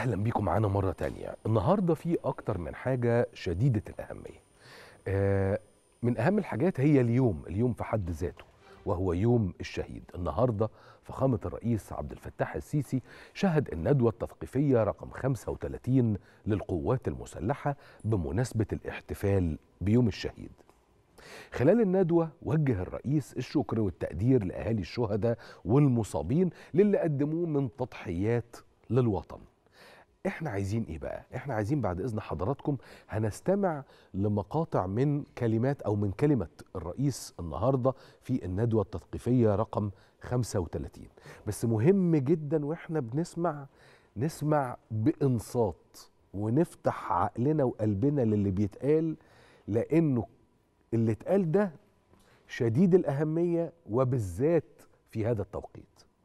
اهلا بيكم معانا مره تانية النهارده في اكتر من حاجه شديده الاهميه آه، من اهم الحاجات هي اليوم اليوم في حد ذاته وهو يوم الشهيد النهارده فخامه الرئيس عبد الفتاح السيسي شهد الندوه التثقيفيه رقم 35 للقوات المسلحه بمناسبه الاحتفال بيوم الشهيد خلال الندوة وجه الرئيس الشكر والتقدير لأهالي الشهداء والمصابين للي قدموه من تضحيات للوطن احنا عايزين ايه بقى احنا عايزين بعد اذن حضراتكم هنستمع لمقاطع من كلمات او من كلمه الرئيس النهارده في الندوه التثقيفيه رقم 35 بس مهم جدا واحنا بنسمع نسمع بانصات ونفتح عقلنا وقلبنا للي بيتقال لانه اللي اتقال ده شديد الاهميه وبالذات في هذا التوقيت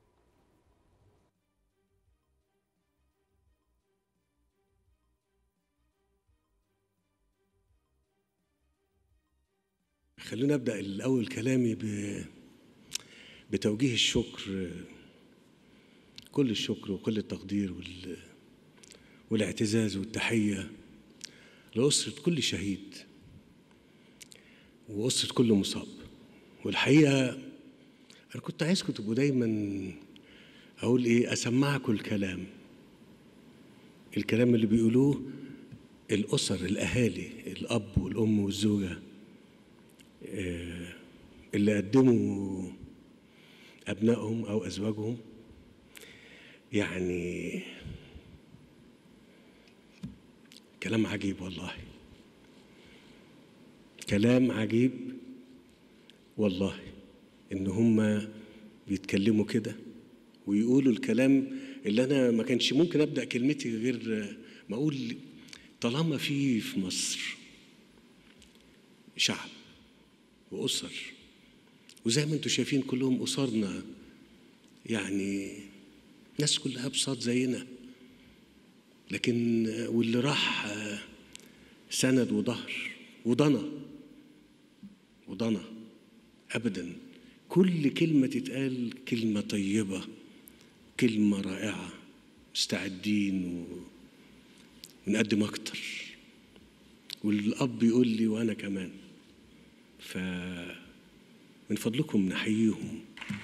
خلونا ابدا الاول كلامي ب... بتوجيه الشكر كل الشكر وكل التقدير وال... والاعتزاز والتحيه لاسره كل شهيد واسره كل مصاب والحقيقه انا كنت عايزكم تبقوا دايما اقول ايه اسمعكم الكلام الكلام اللي بيقولوه الاسر الاهالي الاب والام والزوجه اللي قدموا أبنائهم أو أزواجهم يعني كلام عجيب والله كلام عجيب والله إن هم بيتكلموا كده ويقولوا الكلام اللي أنا ما كانش ممكن أبدأ كلمتي غير ما أقول طالما في في مصر شعب وأسر وزي ما انتم شايفين كلهم أسرنا يعني ناس كلها بساط زينا لكن واللي راح سند وظهر وضنا وضنا أبدا كل كلمة تتقال كلمة طيبة كلمة رائعة مستعدين و... ونقدم أكتر والأب يقول لي وأنا كمان فمن فضلكم نحييهم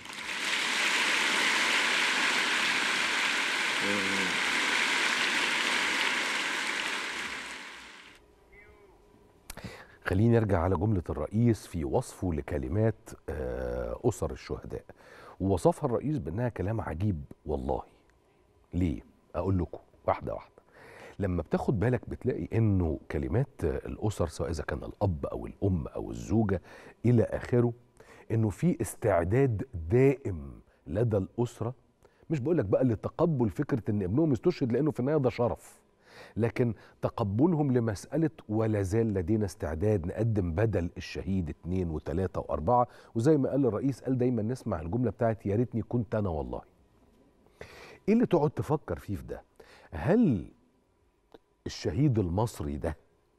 خليني ارجع على جمله الرئيس في وصفه لكلمات اسر الشهداء ووصفها الرئيس بانها كلام عجيب والله ليه اقول لكم واحده واحده لما بتاخد بالك بتلاقي انه كلمات الاسر سواء اذا كان الاب او الام او الزوجه الى اخره انه في استعداد دائم لدى الاسره مش بقول لك بقى لتقبل فكره ان ابنهم يستشهد لانه في النهايه ده شرف لكن تقبلهم لمسألة ولا زال لدينا استعداد نقدم بدل الشهيد اتنين وتلاتة وأربعة وزي ما قال الرئيس قال دايما نسمع الجملة بتاعت يا ريتني كنت أنا والله إيه اللي تقعد تفكر فيه في ده هل الشهيد المصري ده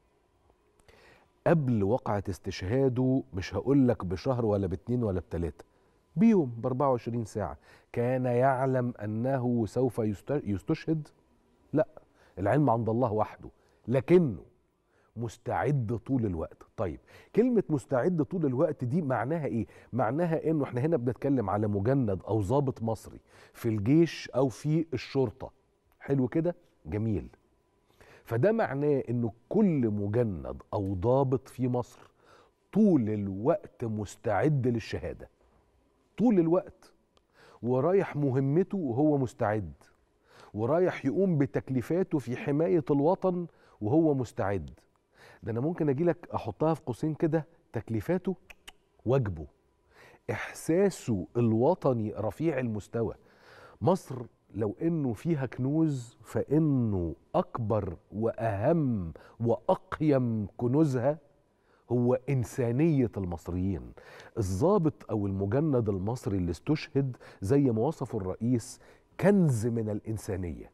قبل وقعة استشهاده مش هقول لك بشهر ولا باتنين ولا بتلاتة بيوم ب 24 ساعة كان يعلم أنه سوف يستشهد لا العلم عند الله وحده لكنه مستعد طول الوقت طيب كلمة مستعد طول الوقت دي معناها ايه معناها انه احنا هنا بنتكلم على مجند او ضابط مصري في الجيش او في الشرطة حلو كده جميل فده معناه انه كل مجند او ضابط في مصر طول الوقت مستعد للشهاده طول الوقت ورايح مهمته وهو مستعد ورايح يقوم بتكليفاته في حمايه الوطن وهو مستعد ده انا ممكن اجي لك احطها في قوسين كده تكليفاته واجبه احساسه الوطني رفيع المستوى مصر لو انه فيها كنوز فانه اكبر واهم واقيم كنوزها هو انسانيه المصريين الضابط او المجند المصري اللي استشهد زي ما وصفه الرئيس كنز من الانسانيه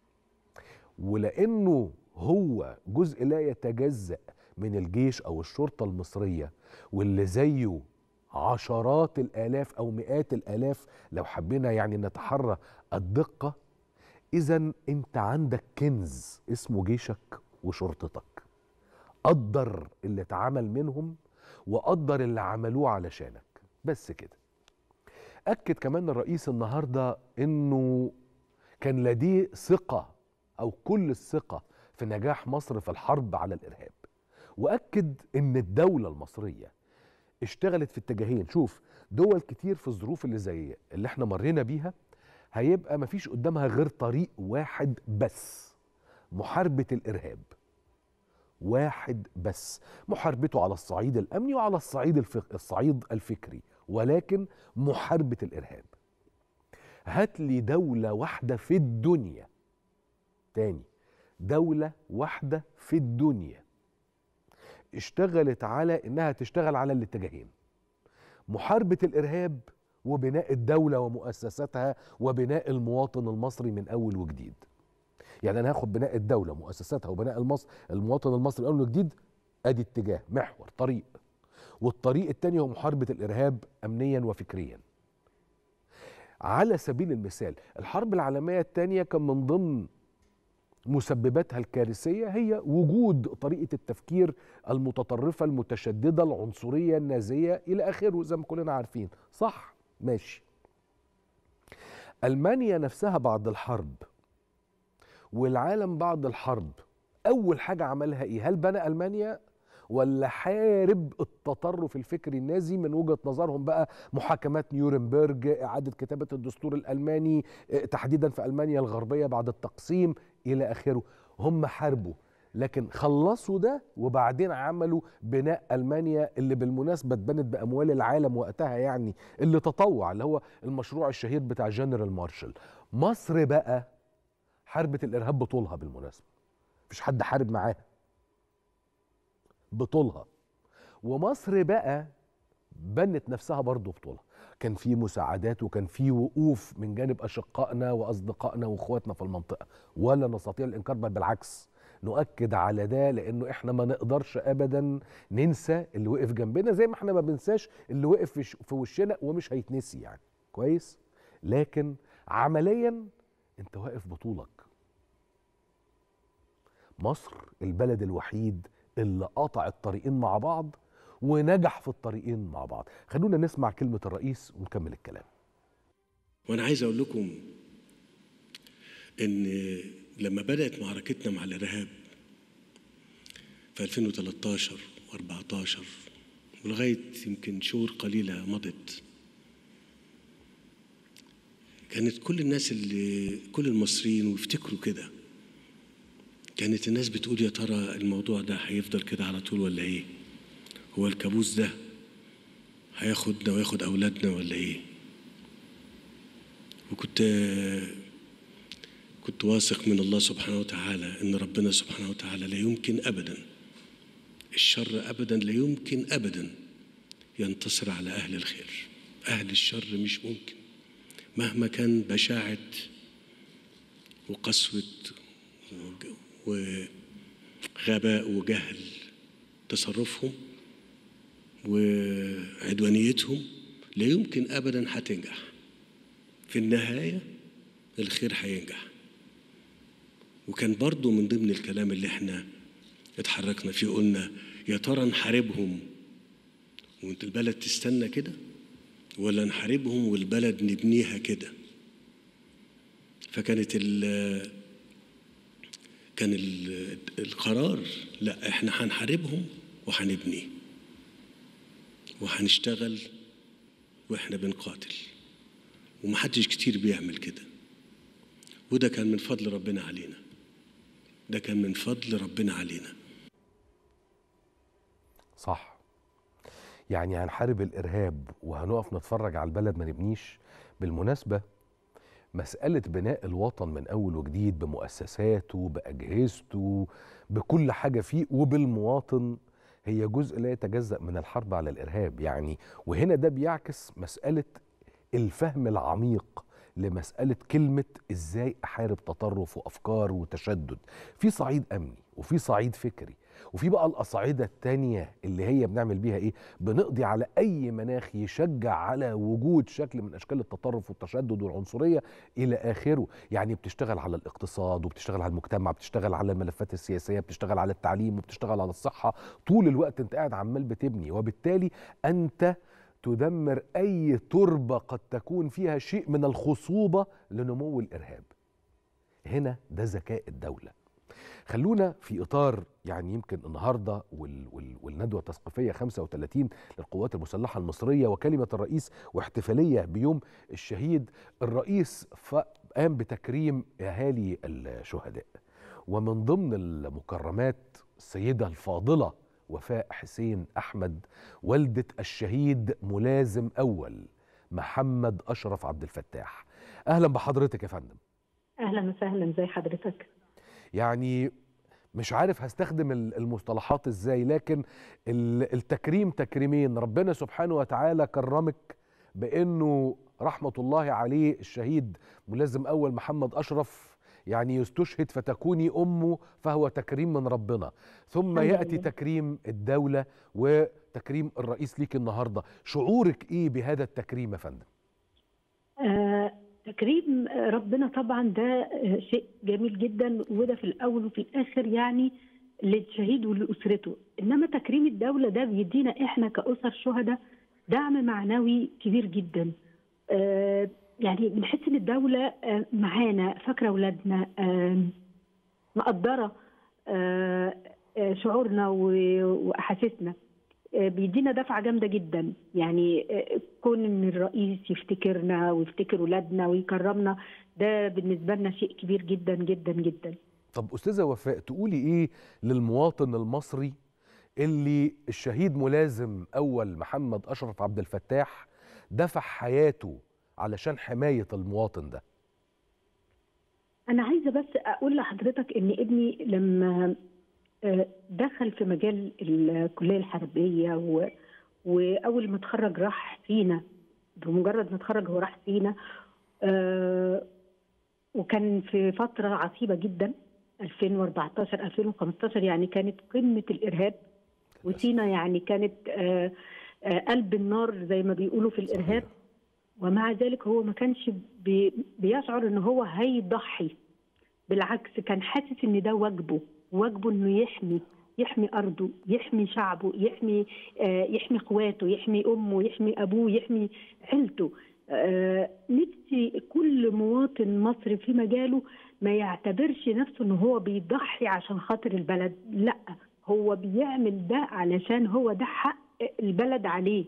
ولانه هو جزء لا يتجزا من الجيش او الشرطه المصريه واللي زيه عشرات الالاف او مئات الالاف لو حبينا يعني نتحرى الدقه اذا انت عندك كنز اسمه جيشك وشرطتك قدر اللي اتعمل منهم وقدر اللي عملوه علشانك بس كده اكد كمان الرئيس النهارده انه كان لديه ثقه او كل الثقه في نجاح مصر في الحرب على الارهاب واكد ان الدوله المصريه اشتغلت في اتجاهين شوف دول كتير في الظروف اللي زي اللي احنا مرينا بيها هيبقى مفيش قدامها غير طريق واحد بس محاربه الارهاب واحد بس محاربته على الصعيد الامني وعلى الصعيد الفق... الصعيد الفكري ولكن محاربه الارهاب هات لي دوله واحده في الدنيا تاني دوله واحده في الدنيا اشتغلت على انها تشتغل على الاتجاهين محاربه الارهاب وبناء الدوله ومؤسساتها وبناء المواطن المصري من اول وجديد يعني انا هاخد بناء الدوله مؤسساتها وبناء المصر المواطن المصري من اول وجديد ادي اتجاه محور طريق والطريق الثاني هو محاربه الارهاب امنيا وفكريا على سبيل المثال الحرب العالميه الثانيه كان من ضمن مسبباتها الكارثيه هي وجود طريقه التفكير المتطرفه المتشدده العنصريه النازيه الى اخره زي ما كلنا عارفين صح ماشي المانيا نفسها بعد الحرب والعالم بعد الحرب اول حاجه عملها ايه هل بنى المانيا ولا حارب التطرف الفكري النازي من وجهه نظرهم بقى محاكمات نيورنبرج اعاده كتابه الدستور الالماني تحديدا في المانيا الغربيه بعد التقسيم الى اخره هم حاربوا لكن خلصوا ده وبعدين عملوا بناء المانيا اللي بالمناسبه اتبنت باموال العالم وقتها يعني اللي تطوع اللي هو المشروع الشهير بتاع جنرال مارشال مصر بقى حربت الارهاب بطولها بالمناسبه مفيش حد حارب معاها بطولها ومصر بقى بنت نفسها برضه بطولها كان في مساعدات وكان في وقوف من جانب اشقائنا واصدقائنا واخواتنا في المنطقه ولا نستطيع الانكار بل بالعكس نؤكد على ده لانه احنا ما نقدرش ابدا ننسى اللي وقف جنبنا زي ما احنا ما بنساش اللي وقف في, في وشنا ومش هيتنسي يعني كويس لكن عمليا انت واقف بطولك مصر البلد الوحيد اللي قطع الطريقين مع بعض ونجح في الطريقين مع بعض خلونا نسمع كلمة الرئيس ونكمل الكلام وانا عايز اقول لكم ان لما بدات معركتنا مع الارهاب في 2013 و14 ولغايه يمكن شهور قليله مضت كانت كل الناس اللي كل المصريين ويفتكروا كده كانت الناس بتقول يا ترى الموضوع ده هيفضل كده على طول ولا ايه هو الكابوس ده هياخدنا وياخد اولادنا ولا ايه وكنت كنت واثق من الله سبحانه وتعالى ان ربنا سبحانه وتعالى لا يمكن ابدا الشر ابدا لا يمكن ابدا ينتصر على اهل الخير اهل الشر مش ممكن مهما كان بشاعه وقسوه وغباء وجهل تصرفهم وعدوانيتهم لا يمكن ابدا هتنجح في النهايه الخير هينجح وكان برضو من ضمن الكلام اللي احنا اتحركنا فيه قلنا يا ترى نحاربهم وانت البلد تستنى كده ولا نحاربهم والبلد نبنيها كده فكانت ال كان ال القرار لا احنا هنحاربهم وهنبني وهنشتغل واحنا بنقاتل ومحدش كتير بيعمل كده وده كان من فضل ربنا علينا ده كان من فضل ربنا علينا صح يعني هنحارب الارهاب وهنقف نتفرج على البلد ما نبنيش بالمناسبه مساله بناء الوطن من اول وجديد بمؤسساته باجهزته بكل حاجه فيه وبالمواطن هي جزء لا يتجزا من الحرب على الارهاب يعني وهنا ده بيعكس مساله الفهم العميق لمساله كلمه ازاي احارب تطرف وافكار وتشدد في صعيد امني وفي صعيد فكري وفي بقى الأصعدة التانية اللي هي بنعمل بيها إيه؟ بنقضي على أي مناخ يشجع على وجود شكل من أشكال التطرف والتشدد والعنصرية إلى آخره يعني بتشتغل على الاقتصاد وبتشتغل على المجتمع بتشتغل على الملفات السياسية بتشتغل على التعليم وبتشتغل على الصحة طول الوقت أنت قاعد عمال بتبني وبالتالي أنت تدمر أي تربة قد تكون فيها شيء من الخصوبة لنمو الإرهاب هنا ده ذكاء الدولة خلونا في إطار يعني يمكن النهاردة وال وال والندوة التثقيفية 35 للقوات المسلحة المصرية وكلمة الرئيس واحتفالية بيوم الشهيد الرئيس قام بتكريم أهالي الشهداء ومن ضمن المكرمات السيدة الفاضلة وفاء حسين أحمد والدة الشهيد ملازم أول محمد أشرف عبد الفتاح أهلا بحضرتك يا فندم اهلا وسهلا زي حضرتك يعني مش عارف هستخدم المصطلحات ازاي لكن التكريم تكريمين ربنا سبحانه وتعالى كرمك بانه رحمه الله عليه الشهيد ملازم اول محمد اشرف يعني يستشهد فتكوني امه فهو تكريم من ربنا ثم ياتي تكريم الدوله وتكريم الرئيس ليك النهارده شعورك ايه بهذا التكريم يا فندم آه تكريم ربنا طبعا ده شيء جميل جدا وده في الاول وفي الاخر يعني للشهيد ولاسرته انما تكريم الدوله ده بيدينا احنا كاسر شهداء دعم معنوي كبير جدا آه يعني بنحس ان الدوله آه معانا فاكره اولادنا آه مقدره شعورنا واحاسيسنا بيدينا دفعه جامده جدا يعني كون ان الرئيس يفتكرنا ويفتكر ولادنا ويكرمنا ده بالنسبه لنا شيء كبير جدا جدا جدا طب استاذه وفاء تقولي ايه للمواطن المصري اللي الشهيد ملازم اول محمد اشرف عبد الفتاح دفع حياته علشان حمايه المواطن ده انا عايزه بس اقول لحضرتك ان ابني لما دخل في مجال الكليه الحربيه و... واول ما اتخرج راح سينا بمجرد ما اتخرج هو راح سينا آه وكان في فتره عصيبه جدا 2014 2015 يعني كانت قمه الارهاب وسينا يعني كانت آه آه قلب النار زي ما بيقولوا في الارهاب ومع ذلك هو ما كانش بي... بيشعر ان هو هيضحي بالعكس كان حاسس ان ده واجبه واجبه انه يحمي يحمي ارضه يحمي شعبه يحمي آه يحمي اخواته يحمي امه يحمي ابوه يحمي عيلته آه نفسي كل مواطن مصري في مجاله ما يعتبرش نفسه ان هو بيضحي عشان خاطر البلد لا هو بيعمل ده علشان هو ده حق البلد عليه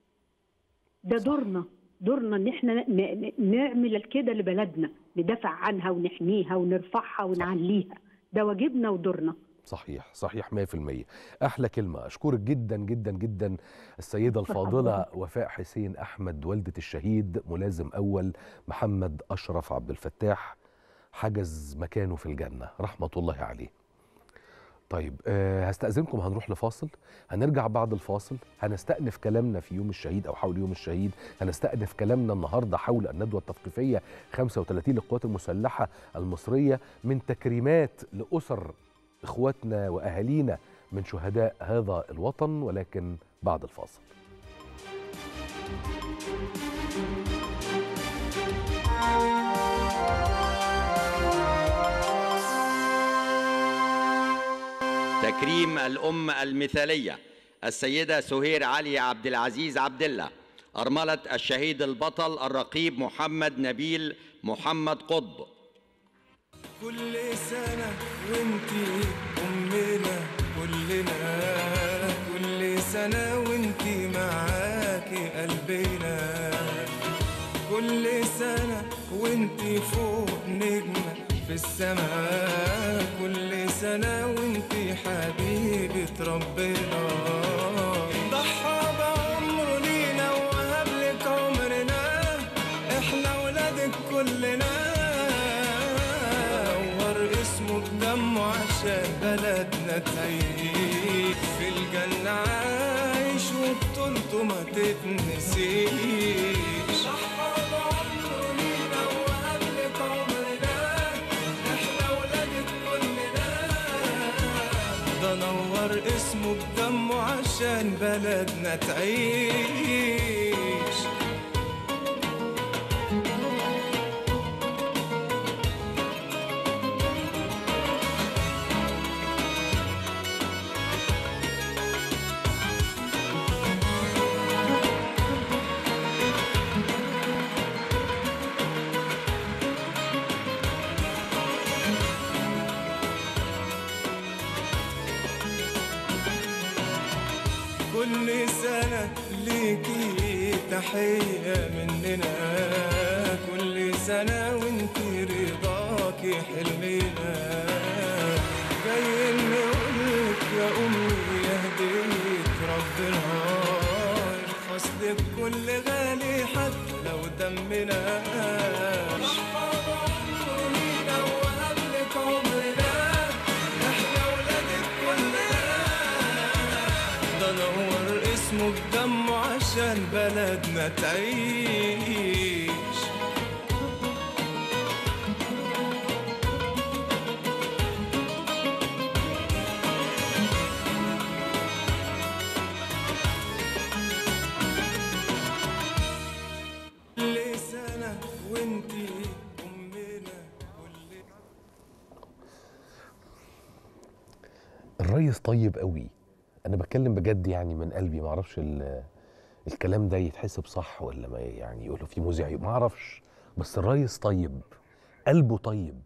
ده دورنا دورنا ان احنا نعمل كده لبلدنا ندافع عنها ونحميها ونرفعها ونعليها ده واجبنا ودورنا صحيح صحيح 100% احلى كلمه اشكرك جدا جدا جدا السيده الفاضله وفاء حسين احمد والده الشهيد ملازم اول محمد اشرف عبد الفتاح حجز مكانه في الجنه رحمه الله عليه طيب أه هستأذنكم هنروح لفاصل هنرجع بعد الفاصل هنستأنف كلامنا في يوم الشهيد أو حول يوم الشهيد هنستأنف كلامنا النهاردة حول الندوة التثقيفية 35 للقوات المسلحة المصرية من تكريمات لأسر إخواتنا وأهالينا من شهداء هذا الوطن ولكن بعد الفاصل تكريم الأم المثالية السيدة سهير علي عبد العزيز عبد الله أرملة الشهيد البطل الرقيب محمد نبيل محمد قطب كل سنة وانتي أمنا كلنا كل سنة وانتي معاكي قلبنا كل سنة وانتي فوق نجمة في السماء كل سنة وانتي حبيبة ربنا ضحى بعمره لينا وهب لك عمرنا احنا ولادك كلنا نور اسمه بدمه عشان بلدنا تعيش في الجنة عايش وبطولته ما تتنسيش ضحى بعمره لينا وهب لك عمرنا احنا ولادك كلنا ده نور بدمه عشان بلدنا تعيش كل سنة ليكي تحية مننا كل سنة وانت رضاكي حلمنا جاي نقولك يا أمي يا هدية ربنا يرخص لك كل غالي حتى لو دمنا محفظة عمرنا وقبلك عمرنا احنا ولادك كلنا ده نور اسمه بدمه عشان بلدنا تعيش كل سنة وانتي أمنا كل الريس طيب قوي انا بتكلم بجد يعني من قلبي ما اعرفش ال- الكلام ده يتحسب صح ولا ما يعني يقولوا في مذيع ما اعرفش بس الريس طيب قلبه طيب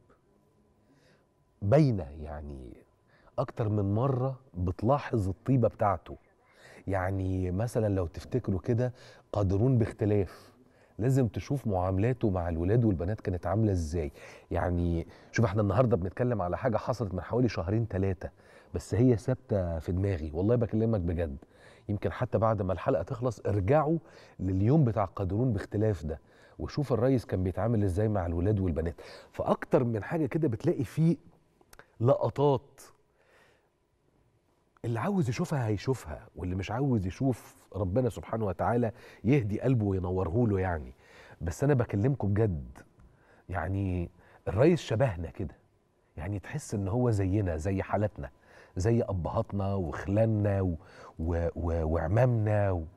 باينه يعني اكتر من مره بتلاحظ الطيبه بتاعته يعني مثلا لو تفتكروا كده قادرون باختلاف لازم تشوف معاملاته مع الولاد والبنات كانت عامله ازاي يعني شوف احنا النهارده بنتكلم على حاجه حصلت من حوالي شهرين ثلاثه بس هي ثابته في دماغي والله بكلمك بجد يمكن حتى بعد ما الحلقه تخلص ارجعوا لليوم بتاع قادرون باختلاف ده وشوف الريس كان بيتعامل ازاي مع الولاد والبنات فاكتر من حاجه كده بتلاقي فيه لقطات اللي عاوز يشوفها هيشوفها واللي مش عاوز يشوف ربنا سبحانه وتعالى يهدي قلبه وينوره له يعني بس انا بكلمكم بجد يعني الريس شبهنا كده يعني تحس ان هو زينا زي حالتنا زي ابهاتنا وخلاننا و... و... و... وعمامنا و...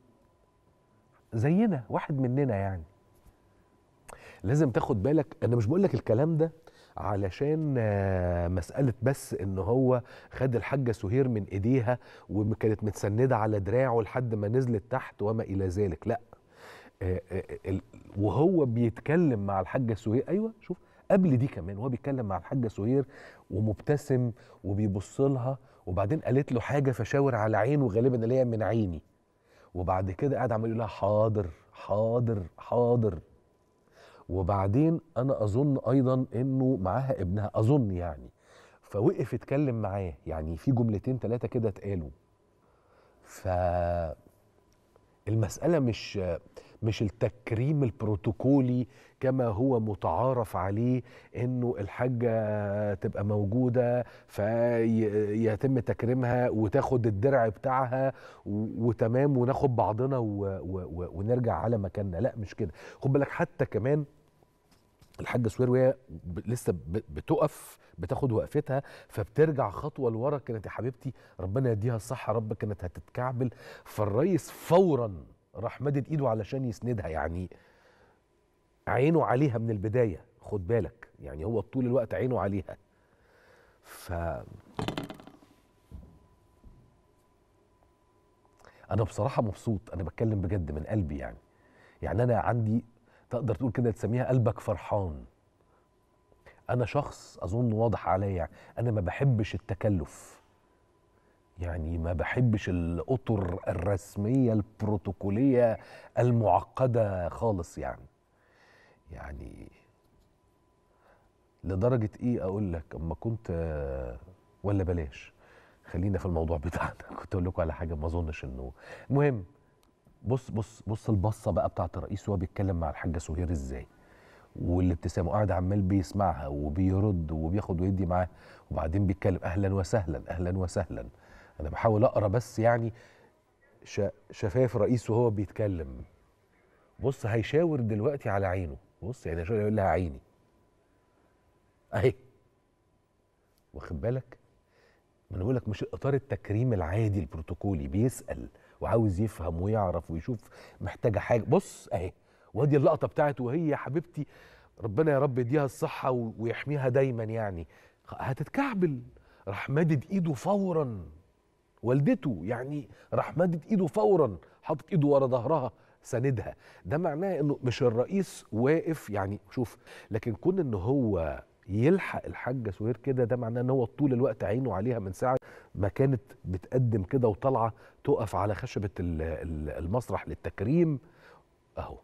زينا واحد مننا يعني لازم تاخد بالك انا مش بقول لك الكلام ده علشان آه، مسألة بس ان هو خد الحاجة سهير من ايديها وكانت متسندة على دراعه لحد ما نزلت تحت وما الى ذلك لا آه، آه، ال- وهو بيتكلم مع الحاجة سهير ايوه شوف قبل دي كمان وهو بيتكلم مع الحاجة سهير ومبتسم وبيبص لها وبعدين قالت له حاجة فشاور على عينه غالبا اللي هي من عيني وبعد كده قاعد عمال يقول لها حاضر حاضر حاضر وبعدين انا اظن ايضا انه معاها ابنها اظن يعني فوقف يتكلم معاه يعني في جملتين ثلاثه كده اتقالوا ف المسألة مش مش التكريم البروتوكولي كما هو متعارف عليه انه الحاجة تبقى موجودة فيتم تكريمها وتاخد الدرع بتاعها و- وتمام وناخد بعضنا و و و ونرجع على مكاننا لا مش كده خد بالك حتى كمان الحاجه سوير وهي ب- لسه ب- بتقف بتاخد وقفتها فبترجع خطوه لورا كانت يا حبيبتي ربنا يديها الصحه رب كانت هتتكعبل فالريس فورا راح مدد ايده علشان يسندها يعني عينه عليها من البدايه خد بالك يعني هو طول الوقت عينه عليها ف انا بصراحه مبسوط انا بتكلم بجد من قلبي يعني يعني انا عندي تقدر تقول كده تسميها قلبك فرحان انا شخص اظن واضح عليا انا ما بحبش التكلف يعني ما بحبش الاطر الرسميه البروتوكوليه المعقده خالص يعني يعني لدرجه ايه اقول لك اما كنت آه، ولا بلاش خلينا في الموضوع بتاعنا كنت اقول لكم على حاجه ما اظنش انه المهم بص بص بص البصه بقى بتاعت الرئيس وهو بيتكلم مع الحاجه سهير ازاي والابتسامه قاعد عمال بيسمعها وبيرد وبياخد ويدي معاه وبعدين بيتكلم اهلا وسهلا اهلا وسهلا انا بحاول اقرا بس يعني ش- شفايف الرئيس وهو بيتكلم بص هيشاور دلوقتي على عينه بص يعني هيشاور يقول لها عيني اهي واخد بالك ما انا بقول لك مش اطار التكريم العادي البروتوكولي بيسال وعاوز يفهم ويعرف ويشوف محتاجه حاجه بص اهي وادي اللقطه بتاعت وهي يا حبيبتي ربنا يا رب يديها الصحه و- ويحميها دايما يعني هتتكعبل راح مادد ايده فورا والدته يعني راح مادد ايده فورا حاطط ايده ورا ظهرها ساندها ده معناه انه مش الرئيس واقف يعني شوف لكن كون ان هو يلحق الحاجه سهير كده ده معناه ان هو طول الوقت عينه عليها من ساعه ما كانت بتقدم كده وطالعه تقف على خشبه ال- ال- المسرح للتكريم اهو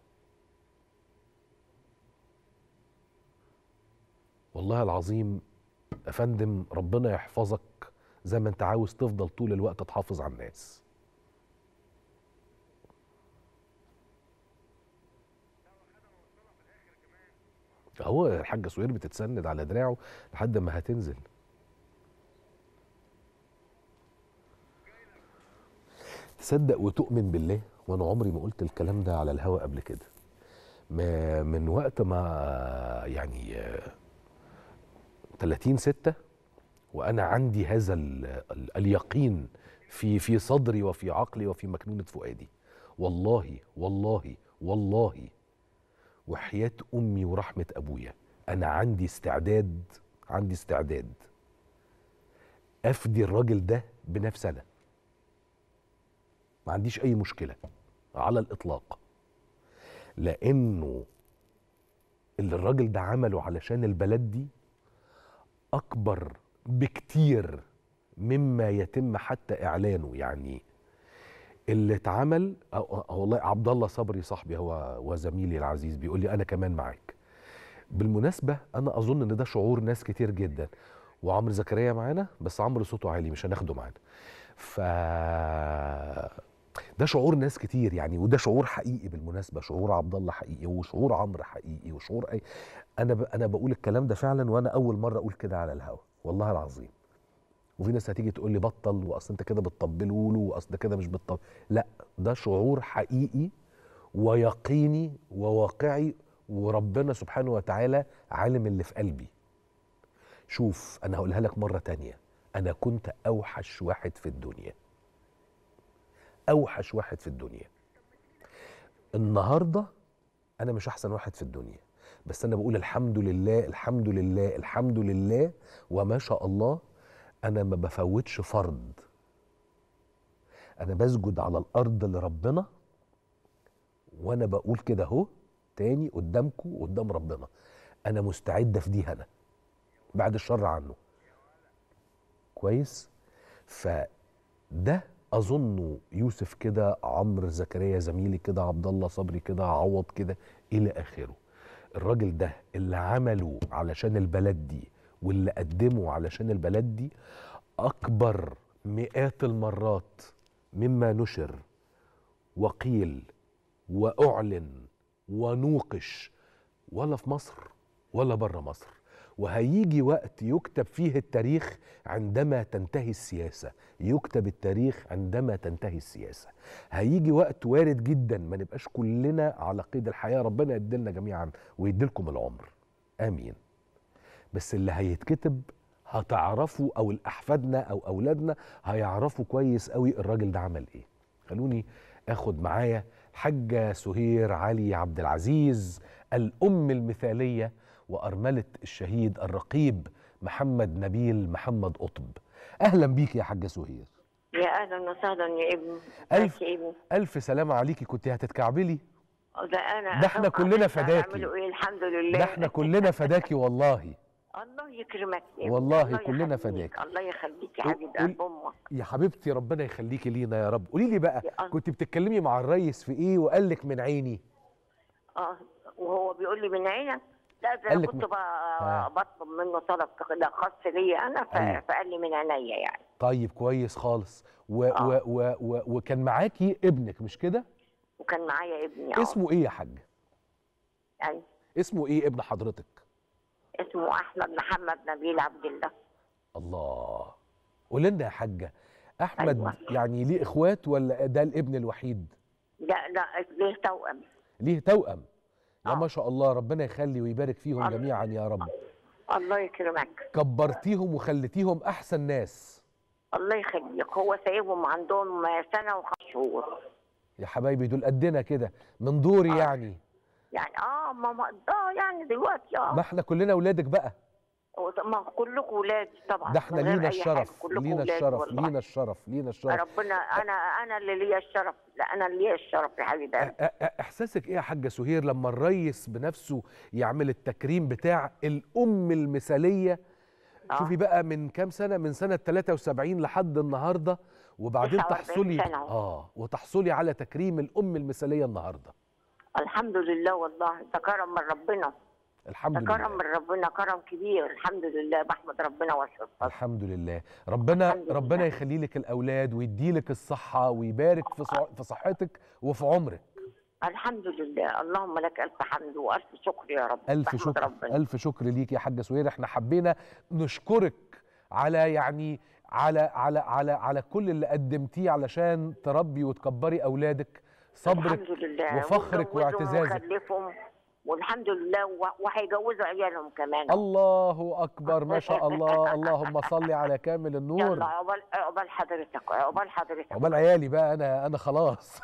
والله العظيم يا فندم ربنا يحفظك زي ما انت عاوز تفضل طول الوقت تحافظ على الناس هو الحاجة سهير بتتسند على دراعه لحد ما هتنزل تصدق وتؤمن بالله وانا عمري ما قلت الكلام ده على الهوا قبل كده ما من وقت ما يعني آه، 30 ستة وانا عندي هذا ال ال اليقين في في صدري وفي عقلي وفي مكنونة فؤادي والله والله والله وحياة امي ورحمة ابويا انا عندي استعداد عندي استعداد افدي الراجل ده بنفسي انا ما عنديش اي مشكلة على الاطلاق لانه اللي الراجل ده عمله علشان البلد دي اكبر بكتير مما يتم حتى اعلانه يعني اللي اتعمل أو- أو- والله عبد الله صبري صاحبي هو وزميلي العزيز بيقول لي انا كمان معاك بالمناسبه انا اظن ان ده شعور ناس كتير جدا وعمرو زكريا معانا بس عمرو صوته عالي مش هناخده معانا ف ده شعور ناس كتير يعني وده شعور حقيقي بالمناسبه شعور عبد الله حقيقي وشعور عمرو حقيقي وشعور اي انا ب... انا بقول الكلام ده فعلا وانا اول مره اقول كده على الهوا والله العظيم وفي ناس هتيجي تقول لي بطل واصل انت كده بتطبله له واصل ده كده مش بتطبل لا ده شعور حقيقي ويقيني وواقعي وربنا سبحانه وتعالى عالم اللي في قلبي شوف انا هقولها لك مره تانية انا كنت اوحش واحد في الدنيا اوحش واحد في الدنيا النهارده انا مش احسن واحد في الدنيا بس انا بقول الحمد لله الحمد لله الحمد لله وما شاء الله انا ما بفوتش فرض انا بسجد على الارض لربنا وانا بقول كده اهو تاني قدامكم وقدام ربنا انا مستعد افديها انا بعد الشر عنه كويس فده اظن يوسف كده عمرو زكريا زميلي كده عبد الله صبري كده عوض كده الى اخره الراجل ده اللي عمله علشان البلد دي واللي قدمه علشان البلد دي اكبر مئات المرات مما نشر وقيل واعلن ونوقش ولا في مصر ولا بره مصر وهيجي وقت يكتب فيه التاريخ عندما تنتهي السياسة يكتب التاريخ عندما تنتهي السياسة هيجي وقت وارد جدا ما نبقاش كلنا على قيد الحياة ربنا يديلنا جميعا ويديلكم العمر آمين بس اللي هيتكتب هتعرفوا او الاحفادنا او اولادنا هيعرفوا كويس قوي الراجل ده عمل ايه خلوني اخد معايا حاجه سهير علي عبد العزيز الام المثاليه وارمله الشهيد الرقيب محمد نبيل محمد قطب اهلا بيك يا حاجه سهير يا اهلا وسهلا يا ابني ألف- يا ابني الف سلامه عليكي كنت هتتكعبلي ده انا ده إحنا أتوقع كلنا بس فداكي. هعملوا ايه الحمد لله ده احنا كلنا فداكي والله الله يكرمك يا ابني. والله الله كلنا يخليك. فداك. الله يخليك يا قول- حبيب قول- قلب امك يا حبيبتي ربنا يخليكي لينا يا رب قولي لي بقى يا الله. كنت بتتكلمي مع الريس في ايه وقال لك من عيني اه وهو بيقول لي من عينك لا ده قال انا لك كنت من- بقى آه. بطلب منه طلب كده خاص ليا انا ف... أيوة. فقال لي من عينيا يعني طيب كويس خالص و آه. و و و وكان معاكي ابنك مش كده وكان معايا ابني اه اسمه ايه يا حاج يعني اسمه ايه ابن حضرتك اسمه احمد محمد نبيل عبد الله الله قول لنا يا حاجه احمد أيوة. يعني ليه اخوات ولا ده الابن الوحيد لا لا ليه توأم ليه توأم يا آه. ما شاء الله ربنا يخلي ويبارك فيهم الله. جميعا يا رب الله يكرمك كبرتيهم وخليتيهم احسن ناس الله يخليك هو سايبهم عندهم سنه وخمس شهور يا حبايبي دول قدنا كده من دوري يعني يعني اه ما ما اه يعني دلوقتي اه ما احنا كلنا اولادك بقى ما كلكم ولادي طبعا ده احنا من غير لينا أي حاجة، الشرف كلكم لينا ولادي الشرف والله. لينا الشرف لينا الشرف ربنا انا انا اللي ليا الشرف لا انا اللي ليا الشرف يا حبيبي أ- أ- احساسك ايه يا حاجه سهير لما الريس بنفسه يعمل التكريم بتاع الام المثاليه آه. شوفي بقى من كام سنه من سنه 73 لحد النهارده وبعدين 49 تحصلي سنة أهو. اه وتحصلي على تكريم الام المثاليه النهارده الحمد لله والله ده كرم من ربنا الحمد ده كرم لله من ربنا كرم كبير الحمد لله بحمد ربنا واشكر الحمد لله ربنا الحمد لله. ربنا يخلي لك الاولاد ويدي لك الصحه ويبارك في صع- في صحتك وفي عمرك الحمد لله اللهم لك الف حمد والف شكر يا رب ألف بحمد شكر ربنا ألف شكر ليك يا حاجة سهير احنا حبينا نشكرك على يعني على على على على كل اللي قدمتيه علشان تربي وتكبري أولادك صبرك الحمد لله وفخرك وجوزهم واعتزازك وخلفهم والحمد لله و- وهيجوزوا عيالهم كمان الله أكبر ما شاء الله اللهم صل على كامل النور يلا عقبال عقبال حضرتك عقبال حضرتك عقبال عيالي بقى أنا أنا خلاص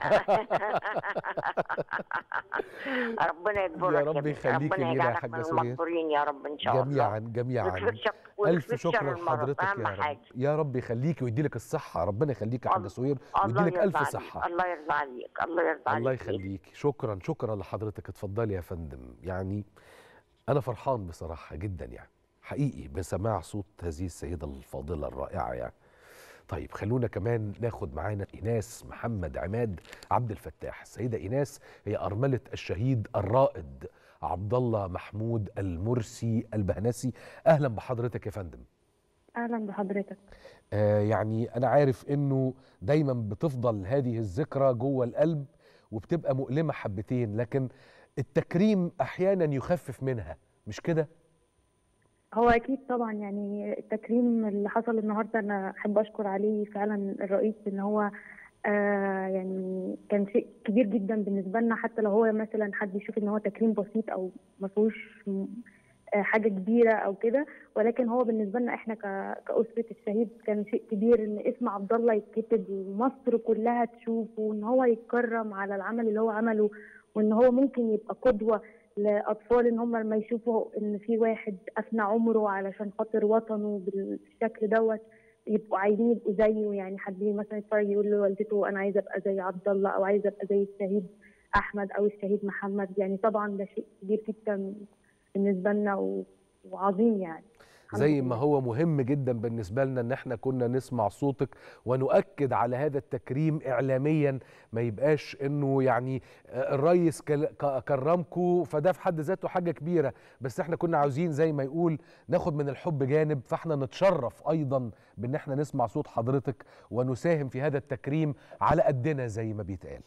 ربنا يكبرك يا رب بنتي. يخليكي ربنا لينا يا يجعلك حاجة من سهير. المقبورين يا رب ان شاء الله جميعا جميعا ويكفيك ألف ويكفيك شكر شر المرض لحضرتك اهم يا رب حاجه يا رب يخليكي ويديلك الصحة ربنا يخليك يا حاجة الله- سهير الله ويديلك يرضى ألف عليك. صحة الله يرضى عليك الله يرضى عليك الله يخليك شكرا شكرا لحضرتك اتفضلي يا فندم يعني انا فرحان بصراحه جدا يعني حقيقي بسماع صوت هذه السيده الفاضله الرائعه يعني طيب خلونا كمان ناخد معانا ايناس محمد عماد عبد الفتاح السيده ايناس هي ارمله الشهيد الرائد عبد الله محمود المرسي البهنسي اهلا بحضرتك يا فندم اهلا بحضرتك آه يعني انا عارف انه دايما بتفضل هذه الذكرى جوه القلب وبتبقى مؤلمه حبتين لكن التكريم احيانا يخفف منها مش كده هو اكيد طبعا يعني التكريم اللي حصل النهارده انا احب اشكر عليه فعلا الرئيس ان هو آه يعني كان شيء كبير جدا بالنسبه لنا حتى لو هو مثلا حد يشوف ان هو تكريم بسيط او ما فيهوش م- آه، حاجه كبيره او كده ولكن هو بالنسبه لنا احنا ك- كاسره الشهيد كان شيء كبير ان اسم عبد الله يتكتب ومصر كلها تشوفه وان هو يتكرم على العمل اللي هو عمله وان هو ممكن يبقى قدوه لاطفال ان هم لما يشوفوا ان في واحد افنى عمره علشان خاطر وطنه بالشكل دوت يبقوا عايزين يبقوا زيه يعني حد مثلا يتفرج يقول لوالدته انا عايزه ابقى زي عبد الله او عايزه ابقى زي الشهيد احمد او الشهيد محمد يعني طبعا ده شيء كبير جدا بالنسبه لنا و- وعظيم يعني الحمد زي لله. ما هو مهم جدا بالنسبه لنا ان احنا كنا نسمع صوتك ونؤكد على هذا التكريم اعلاميا ما يبقاش انه يعني آه، الريس كل- ك- كرمكو فده في حد ذاته حاجه كبيره بس احنا كنا عاوزين زي ما يقول ناخد من الحب جانب فاحنا نتشرف ايضا بان احنا نسمع صوت حضرتك ونساهم في هذا التكريم على قدنا زي ما بيتقال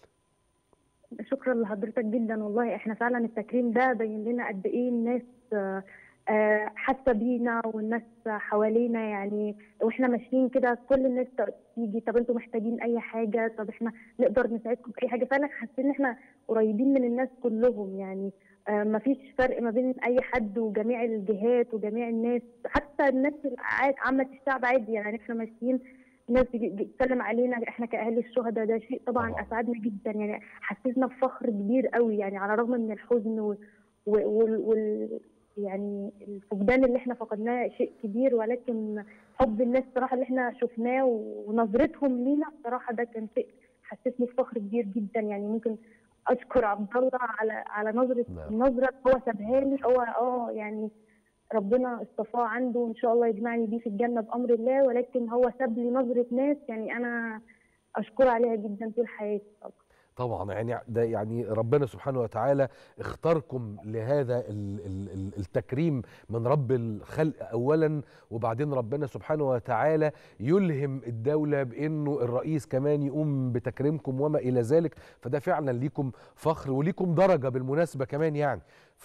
شكرا لحضرتك جدا والله احنا فعلا التكريم ده بين لنا قد ايه الناس آه، آه، حاسه بينا والناس حوالينا يعني واحنا ماشيين كده كل الناس ت- تيجي طب انتوا محتاجين اي حاجه طب احنا نقدر نساعدكم في اي حاجه فعلا حاسين ان احنا قريبين من الناس كلهم يعني آه، مفيش فرق ما بين اي حد وجميع الجهات وجميع الناس حتى الناس الع- عامه الشعب عادي يعني احنا ماشيين ناس بتجي- بتسلم علينا احنا كاهالي الشهداء ده شيء طبعا طبعاً. اسعدنا جدا يعني حسسنا بفخر كبير قوي يعني على الرغم من الحزن و... و... وال... وال... يعني الفقدان اللي احنا فقدناه شيء كبير ولكن حب الناس بصراحه اللي احنا شفناه ونظرتهم لينا بصراحه ده كان شيء حسسني بفخر كبير جدا يعني ممكن اشكر عبد الله على على نظره نعم. النظره اللي هو سابها لي هو اه يعني ربنا اصطفاه عنده وان شاء الله يجمعني بيه في الجنه بامر الله ولكن هو ساب لي نظره ناس يعني انا اشكر عليها جدا طول حياتي طبعا طبعا يعني ده يعني ربنا سبحانه وتعالى اختاركم لهذا ال- ال- ال- التكريم من رب الخلق اولا وبعدين ربنا سبحانه وتعالى يلهم الدوله بانه الرئيس كمان يقوم بتكريمكم وما الى ذلك فده فعلا ليكم فخر وليكم درجه بالمناسبه كمان يعني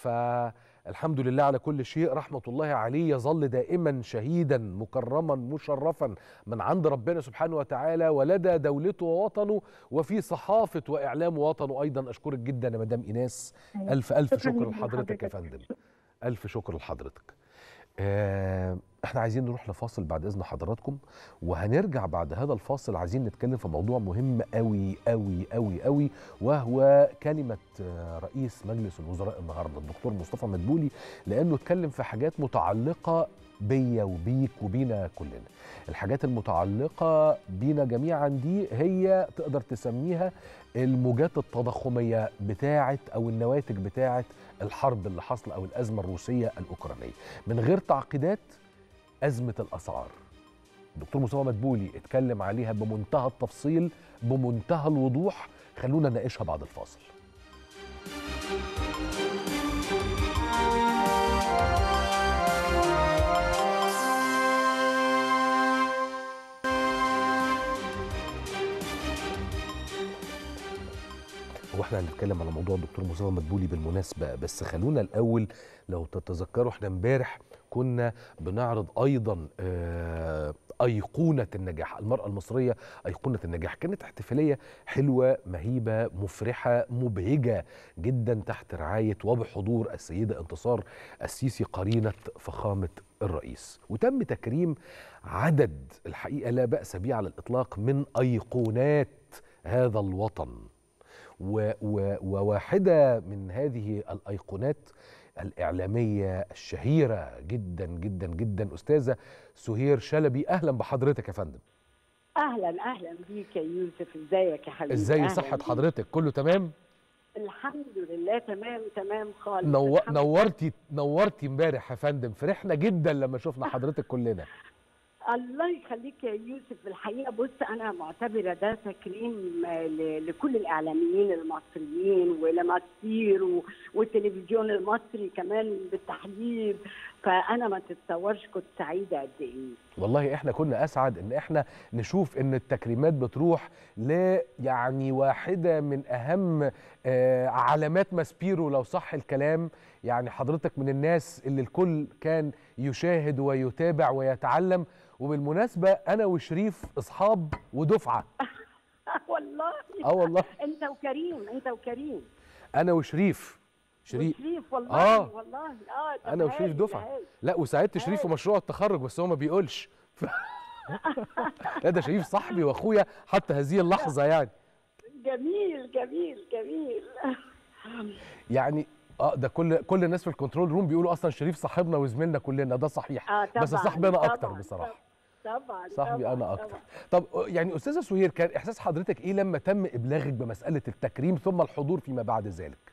فالحمد لله على كل شيء رحمه الله عليه يظل دائما شهيدا مكرما مشرفا من عند ربنا سبحانه وتعالى ولدى دولته ووطنه وفي صحافه واعلام وطنه ايضا اشكرك جدا يا مدام ايناس أيوة. الف الف شكراً شكر جداً لحضرتك يا لحضرتك. فندم الف شكر لحضرتك آه احنا عايزين نروح لفاصل بعد اذن حضراتكم وهنرجع بعد هذا الفاصل عايزين نتكلم في موضوع مهم قوي قوي قوي قوي وهو كلمه آه، رئيس مجلس الوزراء النهارده الدكتور مصطفى مدبولي لانه اتكلم في حاجات متعلقه بيا وبيك وبينا كلنا الحاجات المتعلقه بينا جميعا دي هي تقدر تسميها الموجات التضخميه بتاعه او النواتج بتاعه الحرب اللي حصل او الازمه الروسيه الاوكرانيه من غير تعقيدات أزمة الأسعار الدكتور مصطفى مدبولي اتكلم عليها بمنتهى التفصيل بمنتهى الوضوح خلونا نناقشها بعد الفاصل هو احنا هنتكلم على موضوع الدكتور مصطفى مدبولي بالمناسبه بس خلونا الاول لو تتذكروا احنا امبارح كنا بنعرض ايضا آه، ايقونه النجاح المراه المصريه ايقونه النجاح كانت احتفاليه حلوه مهيبه مفرحه مبهجه جدا تحت رعايه وبحضور السيده انتصار السيسي قرينه فخامه الرئيس وتم تكريم عدد الحقيقه لا باس به على الاطلاق من ايقونات هذا الوطن و و وواحدة من هذه الأيقونات الإعلامية الشهيرة جدا جدا جدا أستاذة سهير شلبي أهلا بحضرتك يا فندم اهلا اهلا بيك يا يوسف ازيك يا حبيبي إزاي أهلاً صحة بيك. حضرتك كله تمام الحمد لله تمام تمام خالص نو... الحمد لله. نورتي نورتي امبارح يا فندم فرحنا جدا لما شفنا حضرتك كلنا الله يخليك يا يوسف الحقيقه بص انا معتبره ده تكريم آه، ل- لكل الاعلاميين المصريين ولمصير و- والتلفزيون المصري كمان بالتحديد فانا ما تتصورش كنت سعيده قد ايه والله احنا كنا اسعد ان احنا نشوف ان التكريمات بتروح ل يعني واحده من اهم آه، علامات ماسبيرو لو صح الكلام يعني حضرتك من الناس اللي الكل كان يشاهد ويتابع ويتعلم وبالمناسبه انا وشريف اصحاب ودفعه والله اه والله انت وكريم انت وكريم انا وشريف شريف وشريف والله آه. والله اه طب انا وشريف هايل، دفعه هايل. لا وساعدت شريف في هايل. مشروع التخرج بس هو ما بيقولش ف... لا ده شريف صاحبي واخويا حتى هذه اللحظه يعني جميل جميل جميل يعني اه ده كل كل الناس في الكنترول روم بيقولوا اصلا شريف صاحبنا وزميلنا كلنا ده صحيح اه طبعا بس صاحبي انا اكتر طبعاً، بصراحه طبعا صاحبي طبعاً، انا اكتر طبعاً. طب يعني استاذه سهير كان احساس حضرتك ايه لما تم ابلاغك بمساله التكريم ثم الحضور فيما بعد ذلك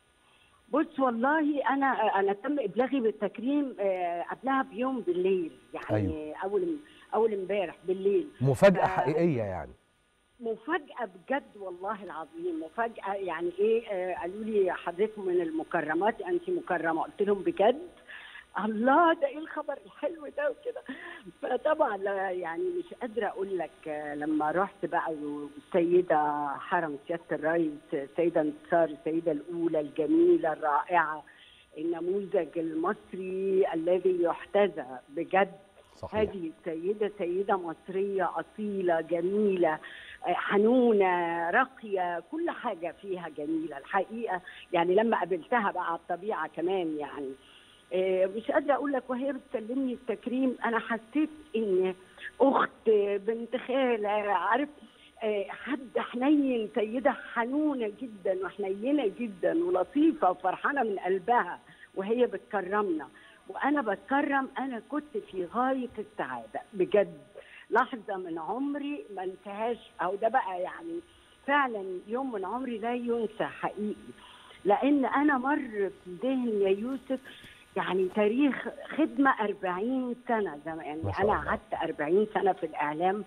بص والله انا انا تم ابلاغي بالتكريم آه، قبلها بيوم بالليل يعني أيوة. اول اول امبارح بالليل مفاجاه آه. حقيقيه يعني مفاجأة بجد والله العظيم مفاجأة يعني ايه آه قالوا لي حضرتك من المكرمات انت مكرمة قلت لهم بجد الله ده ايه الخبر الحلو ده وكده فطبعا لا يعني مش قادرة اقول لك آه لما رحت بقى والسيدة حرم سيادة الرئيس السيدة انتصار السيدة الاولى الجميلة الرائعة النموذج المصري الذي يحتذى بجد صحيح هذه السيدة سيدة مصرية أصيلة جميلة آه، حنونة راقية كل حاجة فيها جميلة الحقيقة يعني لما قابلتها بقى على الطبيعة كمان يعني آه، مش قادرة أقول لك وهي بتسلمني التكريم أنا حسيت إن أخت بنت خالة عارف آه، حد حنين سيدة حنونة جدا وحنينة جدا ولطيفة وفرحانة من قلبها وهي بتكرمنا وانا بتكرم انا كنت في غايه السعاده بجد لحظه من عمري ما انتهاش او ده بقى يعني فعلا يوم من عمري لا ينسى حقيقي لان انا مر في ذهني يا يوسف يعني تاريخ خدمه 40 سنه زي ما يعني ما شاء انا الله. قعدت 40 سنه في الاعلام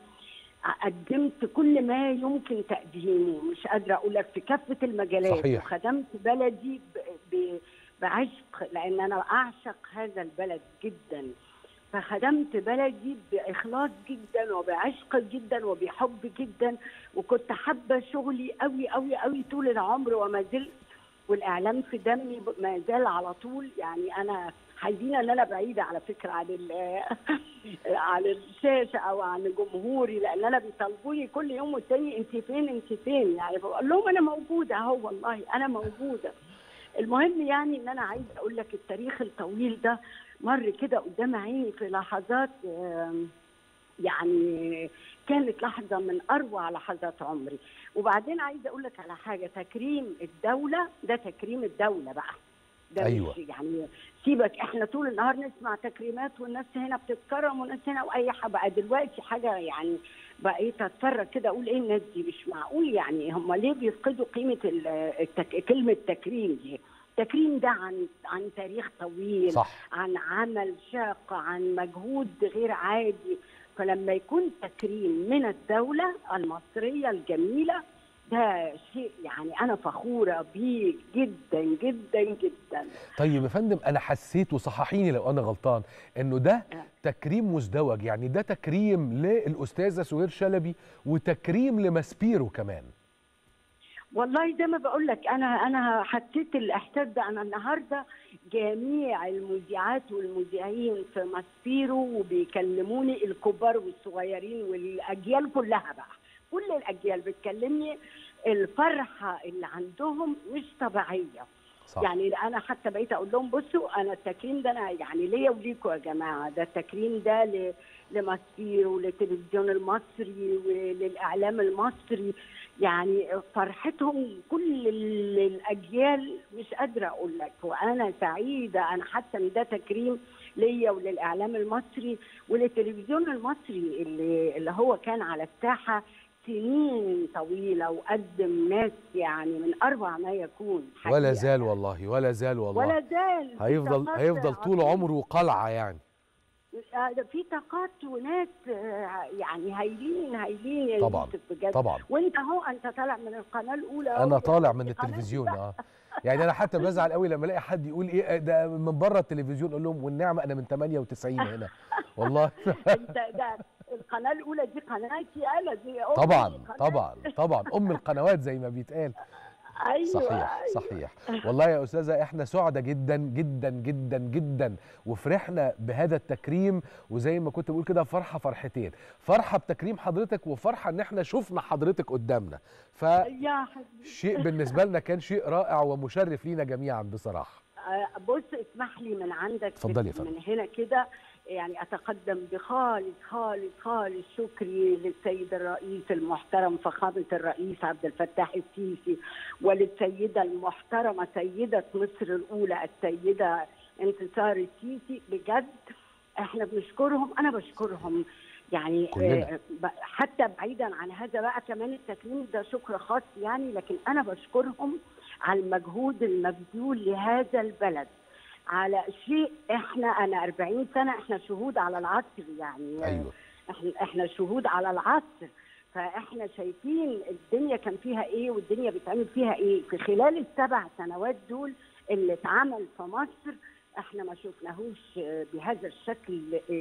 قدمت كل ما يمكن تقديمه مش قادره اقول لك في كافه المجالات صحيح. وخدمت بلدي ب... ب... بعشق لان انا اعشق هذا البلد جدا فخدمت بلدي باخلاص جدا وبعشق جدا وبحب جدا وكنت حابه شغلي قوي قوي قوي طول العمر وما زلت والاعلام في دمي ب- ما زال على طول يعني انا حزينه ان انا بعيده على فكره عن ال- عن الشاشه او عن جمهوري لان انا بيطالبوني كل يوم والتاني انت فين انت فين يعني بقول لهم انا موجوده اهو والله انا موجوده المهم يعني ان انا عايزه اقول لك التاريخ الطويل ده مر كده قدام عيني في لحظات آم، يعني كانت لحظة من أروع لحظات عمري وبعدين عايزة أقول لك على حاجة تكريم الدولة ده تكريم الدولة بقى ده أيوة. مش يعني سيبك احنا طول النهار نسمع تكريمات والناس هنا بتتكرم والناس هنا واي حاجه بقى دلوقتي حاجه يعني بقيت اتفرج كده اقول ايه الناس دي مش معقول يعني هم ليه بيفقدوا قيمه ال- التك... كلمه تكريم دي التكريم ده عن عن تاريخ طويل صح عن عمل شاق عن مجهود غير عادي فلما يكون تكريم من الدولة المصرية الجميلة ده شيء يعني أنا فخورة بيه جدا جدا جدا طيب يا فندم انا حسيت وصححيني لو انا غلطان انه ده آه. تكريم مزدوج يعني ده تكريم للاستاذه سهير شلبي وتكريم لماسبيرو كمان والله زي ما بقول لك انا انا حسيت الاحساس ده انا النهارده جميع المذيعات والمذيعين في ماسبيرو وبيكلموني الكبار والصغيرين والاجيال كلها بقى كل الاجيال بتكلمني الفرحه اللي عندهم مش طبيعيه صح يعني انا حتى بقيت اقول لهم بصوا انا التكريم ده انا يعني ليا وليكوا يا جماعه ده التكريم ده ل- لماسبير وللتلفزيون المصري وللاعلام المصري يعني فرحتهم كل ال- الاجيال مش قادره اقول لك وانا سعيده انا حاسه ان ده تكريم ليا وللاعلام المصري وللتلفزيون المصري اللي اللي هو كان على الساحه سنين طويله وقدم ناس يعني من اروع ما يكون ولا حقيقة. زال والله ولا زال والله ولا زال في هيفضل طاقات هيفضل طول عظيمة. عمره قلعه يعني آه، ده في طاقات وناس آه، يعني هايلين هايلين يا طبعاً، يوسف بجد طبعا وانت اهو انت طالع من القناه الاولى انا أهو. طالع من قناة التلفزيون بقى. اه يعني انا حتى بزعل قوي لما الاقي حد يقول ايه ده من بره التلفزيون اقول لهم والنعمه انا من 98 هنا والله انت ده القناه الاولى دي قناتي انا دي أمي، طبعا قناتي. طبعا طبعا ام القنوات زي ما بيتقال ايوه صحيح أيوة. صحيح والله يا استاذه احنا سعداء جدا جدا جدا جدا وفرحنا بهذا التكريم وزي ما كنت بقول كده فرحه فرحتين فرحه بتكريم حضرتك وفرحه ان احنا شفنا حضرتك قدامنا يا حبيبي فشيء بالنسبه لنا كان شيء رائع ومشرف لينا جميعا بصراحه آه، بص اسمح لي من عندك اتفضلي يا فندم. من هنا كده يعني اتقدم بخالص خالص خالص شكري للسيد الرئيس المحترم فخامه الرئيس عبد الفتاح السيسي وللسيده المحترمه سيده مصر الاولى السيده انتصار السيسي بجد احنا بنشكرهم انا بشكرهم يعني كلنا. آه، ب- حتى بعيدا عن هذا بقى كمان التكريم ده شكر خاص يعني لكن انا بشكرهم على المجهود المبذول لهذا البلد على شيء احنا انا 40 سنه احنا شهود على العصر يعني ايوه احنا احنا شهود على العصر فاحنا شايفين الدنيا كان فيها ايه والدنيا بيتعمل فيها ايه في خلال السبع سنوات دول اللي اتعمل في مصر احنا ما شفناهوش بهذا الشكل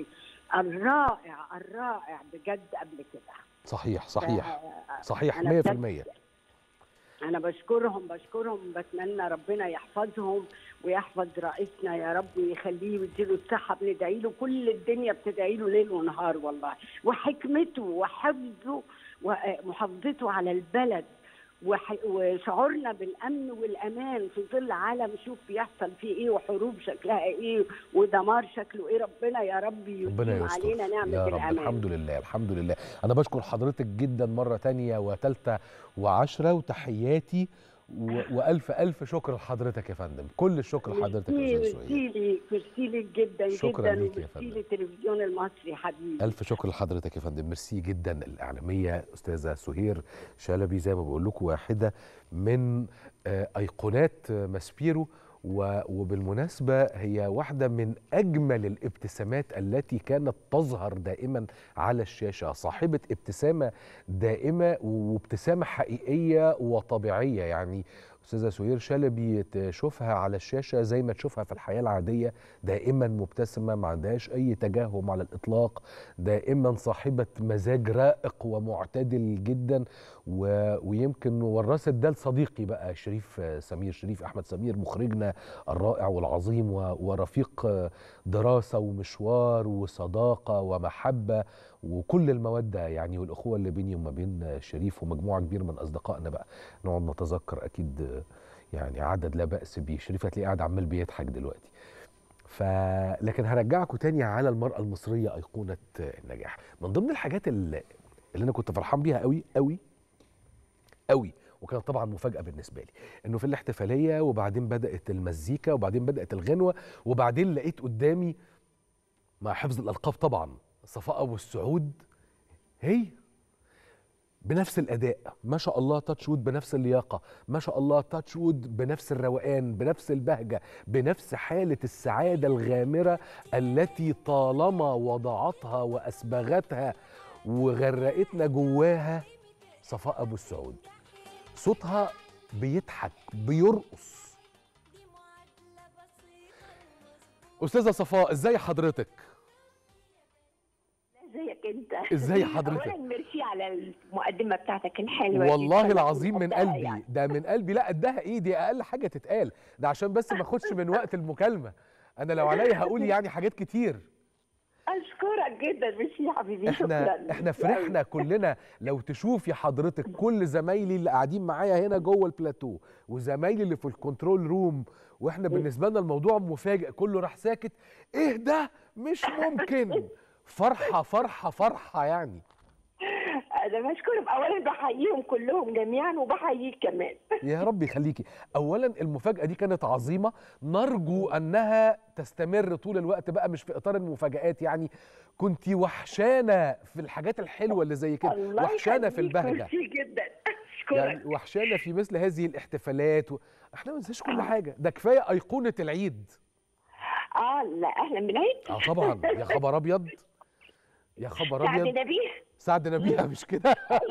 الرائع الرائع بجد قبل كده صحيح صحيح ف- صحيح أنا 100% بجد انا بشكرهم بشكرهم بتمنى ربنا يحفظهم ويحفظ رئيسنا يا رب ويخليه ويديله الصحه بندعي له كل الدنيا بتدعي له ليل ونهار والله وحكمته وحفظه ومحافظته على البلد وح- وشعورنا بالامن والامان في ظل عالم شوف بيحصل فيه ايه وحروب شكلها ايه ودمار شكله ايه ربنا يا رب ربنا يديم يستر علينا نعمه يا رب الامان الحمد لله الحمد لله انا بشكر حضرتك جدا مره تانية وثالثه وعشرة وتحياتي و... والف الف شكر لحضرتك يا فندم كل الشكر لحضرتك يا استاذ سهير ميرسي ليك ميرسي ليك جدا شكراً جدا ليك يا وميرسي فندم. للتلفزيون المصري حبيبي الف شكر لحضرتك يا فندم ميرسي جدا الاعلاميه استاذه سهير شلبي زي ما بقول لكم واحده من آه، ايقونات آه، ماسبيرو و- وبالمناسبه هي واحده من اجمل الابتسامات التي كانت تظهر دائما على الشاشه صاحبه ابتسامه دائمه وابتسامه حقيقيه وطبيعيه يعني استاذه سهير شلبي تشوفها على الشاشه زي ما تشوفها في الحياه العاديه دائما مبتسمه ما عندهاش اي تجاهم على الاطلاق دائما صاحبه مزاج رائق ومعتدل جدا و... ويمكن ورثت ده لصديقي بقى شريف آه، سمير شريف احمد سمير مخرجنا الرائع والعظيم و... ورفيق آه، دراسه ومشوار وصداقه ومحبه وكل الموده يعني والاخوه اللي بيني وما بين آه، شريف ومجموعه كبيره من اصدقائنا بقى نقعد نتذكر اكيد آه، يعني عدد لا باس بيه شريف هتلاقيه قاعد عمال بيضحك دلوقتي ف لكن هرجعكم تاني على المراه المصريه ايقونه النجاح من ضمن الحاجات اللي, اللي انا كنت فرحان بيها قوي قوي قوي وكانت طبعا مفاجاه بالنسبه لي انه في الاحتفاليه وبعدين بدات المزيكا وبعدين بدات الغنوه وبعدين لقيت قدامي مع حفظ الالقاب طبعا صفاء ابو السعود هي بنفس الاداء ما شاء الله تاتش وود بنفس اللياقه ما شاء الله تاتش وود بنفس الروقان بنفس البهجه بنفس حاله السعاده الغامره التي طالما وضعتها واسبغتها وغرقتنا جواها صفاء ابو السعود صوتها بيضحك بيرقص استاذه صفاء ازاي حضرتك ازيك انت ازاي حضرتك؟ اولا ميرسي على المقدمه بتاعتك الحلوه دي. والله العظيم من قدها قلبي يعني. ده من قلبي لا قدها ايه دي اقل حاجه تتقال ده عشان بس ما اخدش من وقت المكالمه انا لو عليا هقول يعني حاجات كتير اشكرك جدا ميرسي يا حبيبي احنا شكرا احنا فرحنا كلنا لو تشوفي حضرتك كل زمايلي اللي قاعدين معايا هنا جوه البلاتو وزمايلي اللي في الكنترول روم واحنا بالنسبه لنا الموضوع مفاجئ كله راح ساكت ايه ده مش ممكن فرحه فرحه فرحه يعني انا بشكرهم اولا بحييهم كلهم جميعا وبحييك كمان يا رب يخليكي اولا المفاجاه دي كانت عظيمه نرجو انها تستمر طول الوقت بقى مش في اطار المفاجآت يعني كنت وحشانه في الحاجات الحلوه اللي زي كده الله وحشانه في يخليك، البهجه ميرسي جدا اشكرك يعني وحشانه في مثل هذه الاحتفالات و... احنا ما ننساش كل حاجه ده كفايه ايقونه العيد اه لا اهلا بالعيد اه طبعا يا خبر ابيض يا خبر سعد ابيض نبيه سعد نبيها مش كده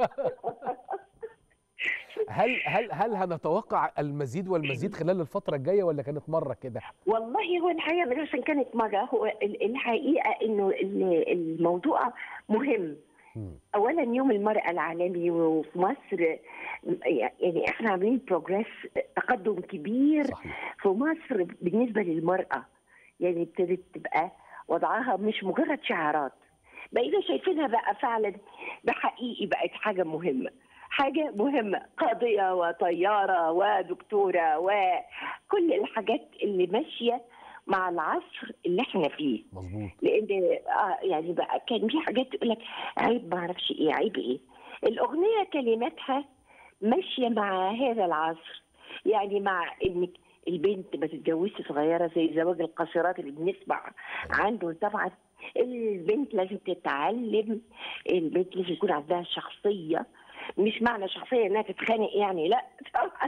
هل هل هل هنتوقع المزيد والمزيد خلال الفتره الجايه ولا كانت مره كده والله هو الحقيقه مش عشان كانت مره هو ال- الحقيقه انه ال- الموضوع مهم مم. اولا يوم المراه العالمي وفي مصر يعني احنا عاملين بروجريس تقدم كبير صحيح في مصر بالنسبه للمراه يعني ابتدت تبقى وضعها مش مجرد شعارات بقينا شايفينها بقى فعلا بحقيقي بقت حاجه مهمه حاجه مهمه قاضيه وطياره ودكتوره وكل الحاجات اللي ماشيه مع العصر اللي احنا فيه مظبوط لان آه يعني بقى كان في حاجات تقول لك عيب ما اعرفش ايه عيب ايه الاغنيه كلماتها ماشيه مع هذا العصر يعني مع انك البنت ما تتجوزش صغيره زي زواج القاصرات اللي بنسمع عنه طبعا البنت لازم تتعلم البنت لازم يكون عندها شخصيه مش معنى شخصيه انها تتخانق يعني لا طبعا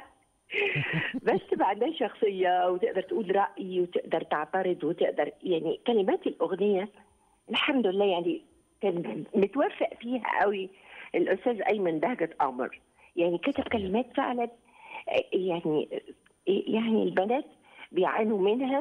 بس تبقى عندها شخصيه وتقدر تقول راي وتقدر تعترض وتقدر يعني كلمات الاغنيه الحمد لله يعني كان متوفق فيها قوي الاستاذ ايمن بهجت قمر يعني كتب كلمات فعلا يعني يعني البنات بيعانوا منها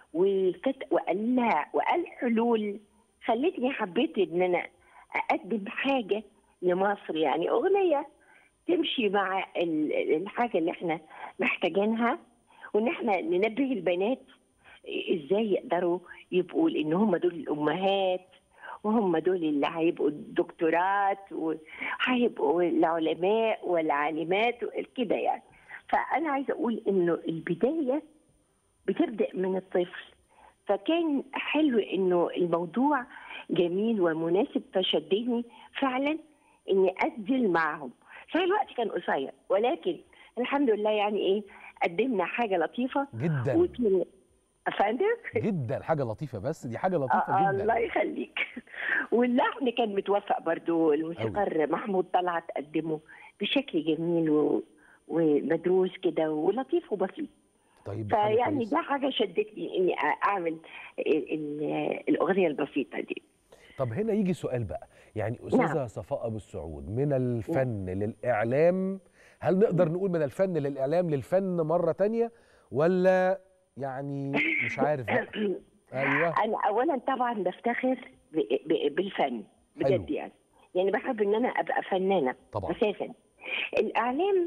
وكت وقال لها وقال حلول خلتني حبيت ان انا اقدم حاجه لمصر يعني اغنيه تمشي مع ال- الحاجه اللي احنا محتاجينها وان احنا ننبه البنات ازاي يقدروا يبقوا لان هم دول الامهات وهم دول اللي هيبقوا الدكتورات وهيبقوا العلماء والعالمات كده يعني فانا عايزه اقول انه البدايه بتبدا من الطفل فكان حلو انه الموضوع جميل ومناسب فشدني فعلا اني اسجل معهم صحيح الوقت كان قصير ولكن الحمد لله يعني ايه قدمنا حاجه لطيفه جدا وكان افندم جدا حاجه لطيفه بس دي حاجه لطيفه آه جدا الله يخليك واللحن كان متوفق برضو الموسيقار محمود طلعت قدمه بشكل جميل و... ومدروس كده ولطيف وبسيط طيب ده حاجة فيعني كويسة. ده حاجه شدتني اني اعمل ال... ال... الاغنيه البسيطه دي طب هنا يجي سؤال بقى يعني استاذه نعم. صفاء ابو السعود من الفن للاعلام هل نقدر نقول من الفن للاعلام للفن مره تانية ولا يعني مش عارف بقى ايوه انا اولا طبعا بفتخر ب... ب... بالفن بجد حلو. يعني يعني بحب ان انا ابقى فنانه طبعا. اساسا الاعلام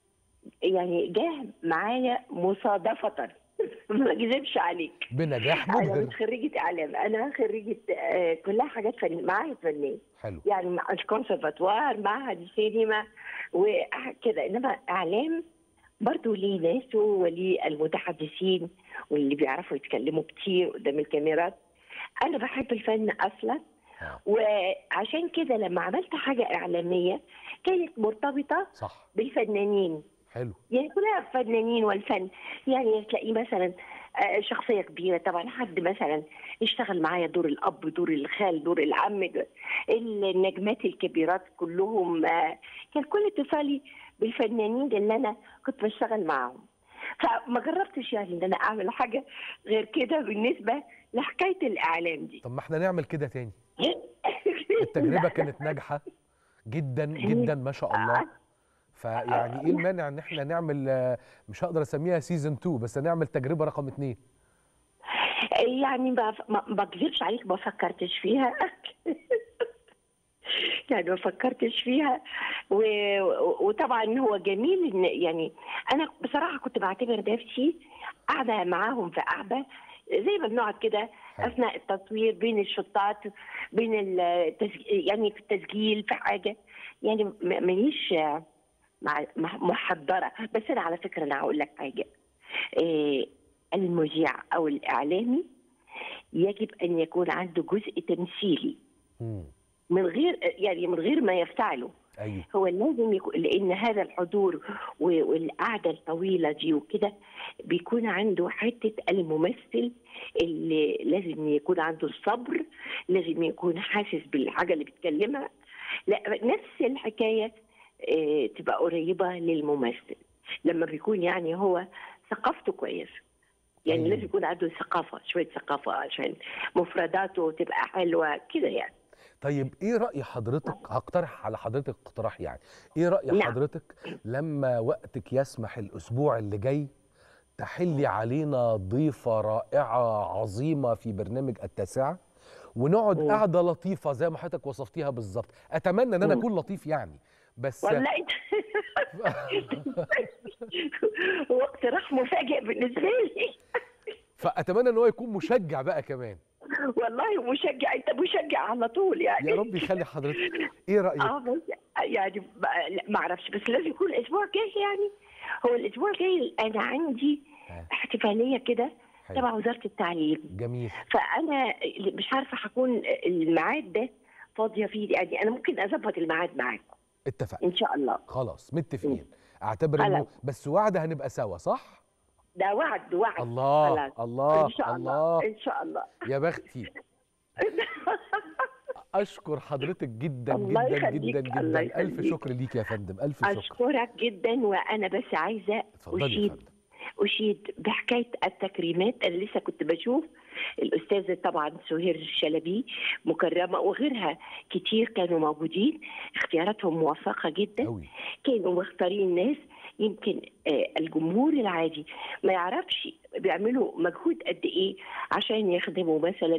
يعني جه معايا مصادفه ما اكذبش عليك بنجاح انا مبهر مش خريجه اعلام انا خريجه آه، كلها حاجات فن معاهد فنيه حلو يعني مع الكونسرفاتوار معهد السينما وكده انما اعلام برضه ليه ناسه وليه المتحدثين واللي بيعرفوا يتكلموا كتير قدام الكاميرات انا بحب الفن اصلا آه. وعشان كده لما عملت حاجه اعلاميه كانت مرتبطه صح بالفنانين حلو يعني كلها فنانين والفن يعني تلاقيه مثلا آه، شخصية كبيرة طبعا حد مثلا اشتغل معايا دور الأب دور الخال دور العم دور- النجمات الكبيرات كلهم آه، كان كل اتصالي بالفنانين اللي أنا كنت بشتغل معاهم فما جربتش يعني ان انا اعمل حاجه غير كده بالنسبه لحكايه الاعلام دي طب ما احنا نعمل كده تاني التجربه كانت ناجحه جدا جدا ما شاء الله فيعني ايه المانع ان احنا نعمل آه، مش هقدر اسميها سيزون 2 بس نعمل تجربه رقم 2 يعني ما ما ما اكذبش عليك ما فكرتش فيها يعني ما فكرتش فيها و... و- وطبعا هو جميل ان يعني انا بصراحه كنت بعتبر نفسي قاعده معاهم في قعده زي ما بنقعد كده حلو. اثناء التصوير بين الشطات بين التسجيل يعني في التسجيل في حاجه يعني م- مانيش مع- مع- محضره بس انا على فكره انا هقول لك حاجه إيه المذيع او الاعلامي يجب ان يكون عنده جزء تمثيلي مم. من غير يعني من غير ما يفتعله ايوه هو لازم يكون لان هذا الحضور و- والقعده الطويله دي وكده بيكون عنده حته الممثل اللي لازم يكون عنده الصبر لازم يكون حاسس بالحاجه اللي بيتكلمها لا نفس الحكايه آه، تبقى قريبه للممثل لما بيكون يعني هو ثقافته كويسه يعني أيوة. لازم يكون عنده ثقافه شويه ثقافه عشان مفرداته تبقى حلوه كده يعني طيب ايه راي حضرتك هقترح على حضرتك اقتراح يعني ايه راي نعم. حضرتك لما وقتك يسمح الاسبوع اللي جاي تحلي علينا ضيفه رائعه عظيمه في برنامج التاسعه ونقعد مم. قعده لطيفه زي ما حضرتك وصفتيها بالظبط اتمنى ان انا مم. اكون لطيف يعني بس والله هو اقتراح مفاجئ بالنسبه لي فاتمنى ان هو يكون مشجع بقى كمان والله مشجع انت مشجع على طول يعني يا رب يخلي حضرتك ايه رايك اه بس يعني ما- لا، ما اعرفش بس لازم يكون الاسبوع الجاي يعني هو الاسبوع الجاي انا عندي ها. احتفاليه كده حلو. تبع وزاره التعليم جميل فانا مش عارفه هكون الميعاد ده فاضيه فيه يعني انا ممكن اظبط الميعاد معاكم اتفقنا ان شاء الله خلاص متفقين اعتبر انه خلاص. بس وعد هنبقى سوا صح ده وعد وعد الله خلاص. الله ان شاء الله الله ان شاء الله يا بختي اشكر حضرتك جدا الله جدا يخليك، جدا الله جدا الف يخليك. شكر ليك يا فندم الف شكر اشكرك جدا وانا بس عايزه اتفضلي يا اشيد فندم أشيد بحكاية التكريمات أنا لسه كنت بشوف الأستاذة طبعا سهير الشلبي مكرمة وغيرها كتير كانوا موجودين اختياراتهم موفقة جدا قوي كانوا مختارين ناس يمكن آه، الجمهور العادي ما يعرفش بيعملوا مجهود قد ايه عشان يخدموا مثلا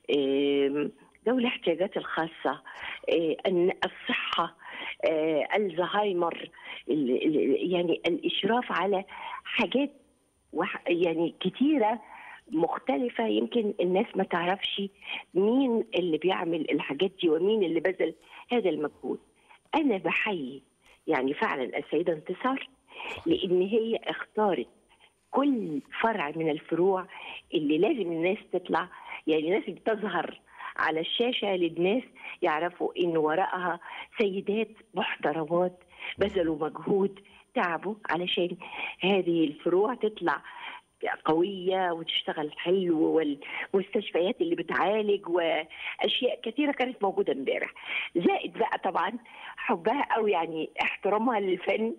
آم، ذوي الاحتياجات الخاصة آه، الن- الصحة آه، الزهايمر ال- ال- يعني الإشراف على حاجات وح- يعني كتيرة مختلفة يمكن الناس ما تعرفش مين اللي بيعمل الحاجات دي ومين اللي بذل هذا المجهود أنا بحيي يعني فعلا السيدة انتصار لأن هي اختارت كل فرع من الفروع اللي لازم الناس تطلع يعني لازم تظهر على الشاشة للناس يعرفوا إن وراءها سيدات محترمات بذلوا مجهود تعبوا علشان هذه الفروع تطلع قوية وتشتغل حلو والمستشفيات اللي بتعالج وأشياء كثيرة كانت موجودة امبارح زائد بقى طبعا حبها أو يعني احترامها للفن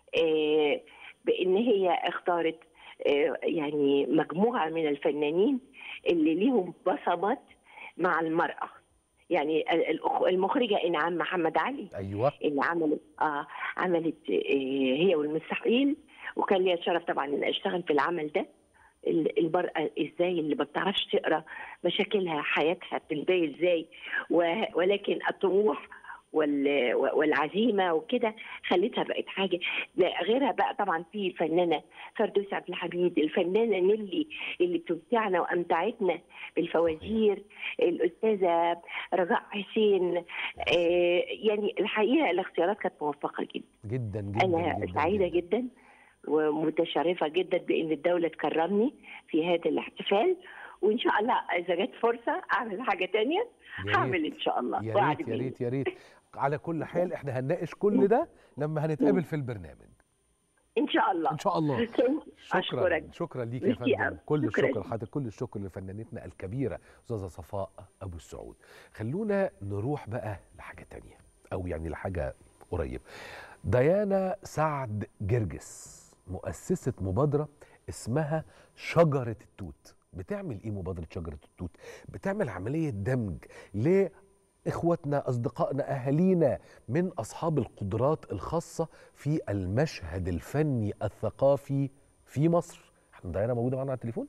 آه، بأن هي اختارت آه، يعني مجموعة من الفنانين اللي ليهم بصمات مع المرأة يعني الأخ- المخرجة إنعام محمد علي ايوه اللي عملت آه عملت آه هي والمستحيل وكان ليا الشرف طبعا ان اشتغل في العمل ده ال- المرأة ازاي اللي ما بتعرفش تقرا مشاكلها حياتها بتنتهي ازاي و- ولكن الطموح وال- والعزيمه وكده خلتها بقت حاجه لا، غيرها بقى طبعا في الفنانه فردوس عبد الحميد الفنانه نيلي اللي بتمتعنا وامتعتنا بالفوازير الاستاذه رجاء حسين آه، يعني الحقيقه الاختيارات كانت موفقه جدا جدا جدا انا جدا سعيده جدا. جدا ومتشرفه جدا بان الدوله تكرمني في هذا الاحتفال وان شاء الله اذا جت فرصه اعمل حاجه تانية يا ريت. هعمل ان شاء الله يا وعد ريت يا مني. ريت يا ريت على كل حال احنا هنناقش كل ده لما هنتقابل في البرنامج ان شاء الله ان شاء الله شكرا اشكرك شكرا ليك يا ميرسي فندم أوي. كل شكراً. الشكر لحضرتك كل الشكر لفنانتنا الكبيره استاذه صفاء ابو السعود خلونا نروح بقى لحاجه تانية او يعني لحاجه قريب ديانا سعد جرجس مؤسسه مبادره اسمها شجره التوت بتعمل ايه مبادره شجره التوت بتعمل عمليه دمج ل اخواتنا اصدقائنا اهالينا من اصحاب القدرات الخاصه في المشهد الفني الثقافي في مصر احنا ديانا موجوده معانا على التليفون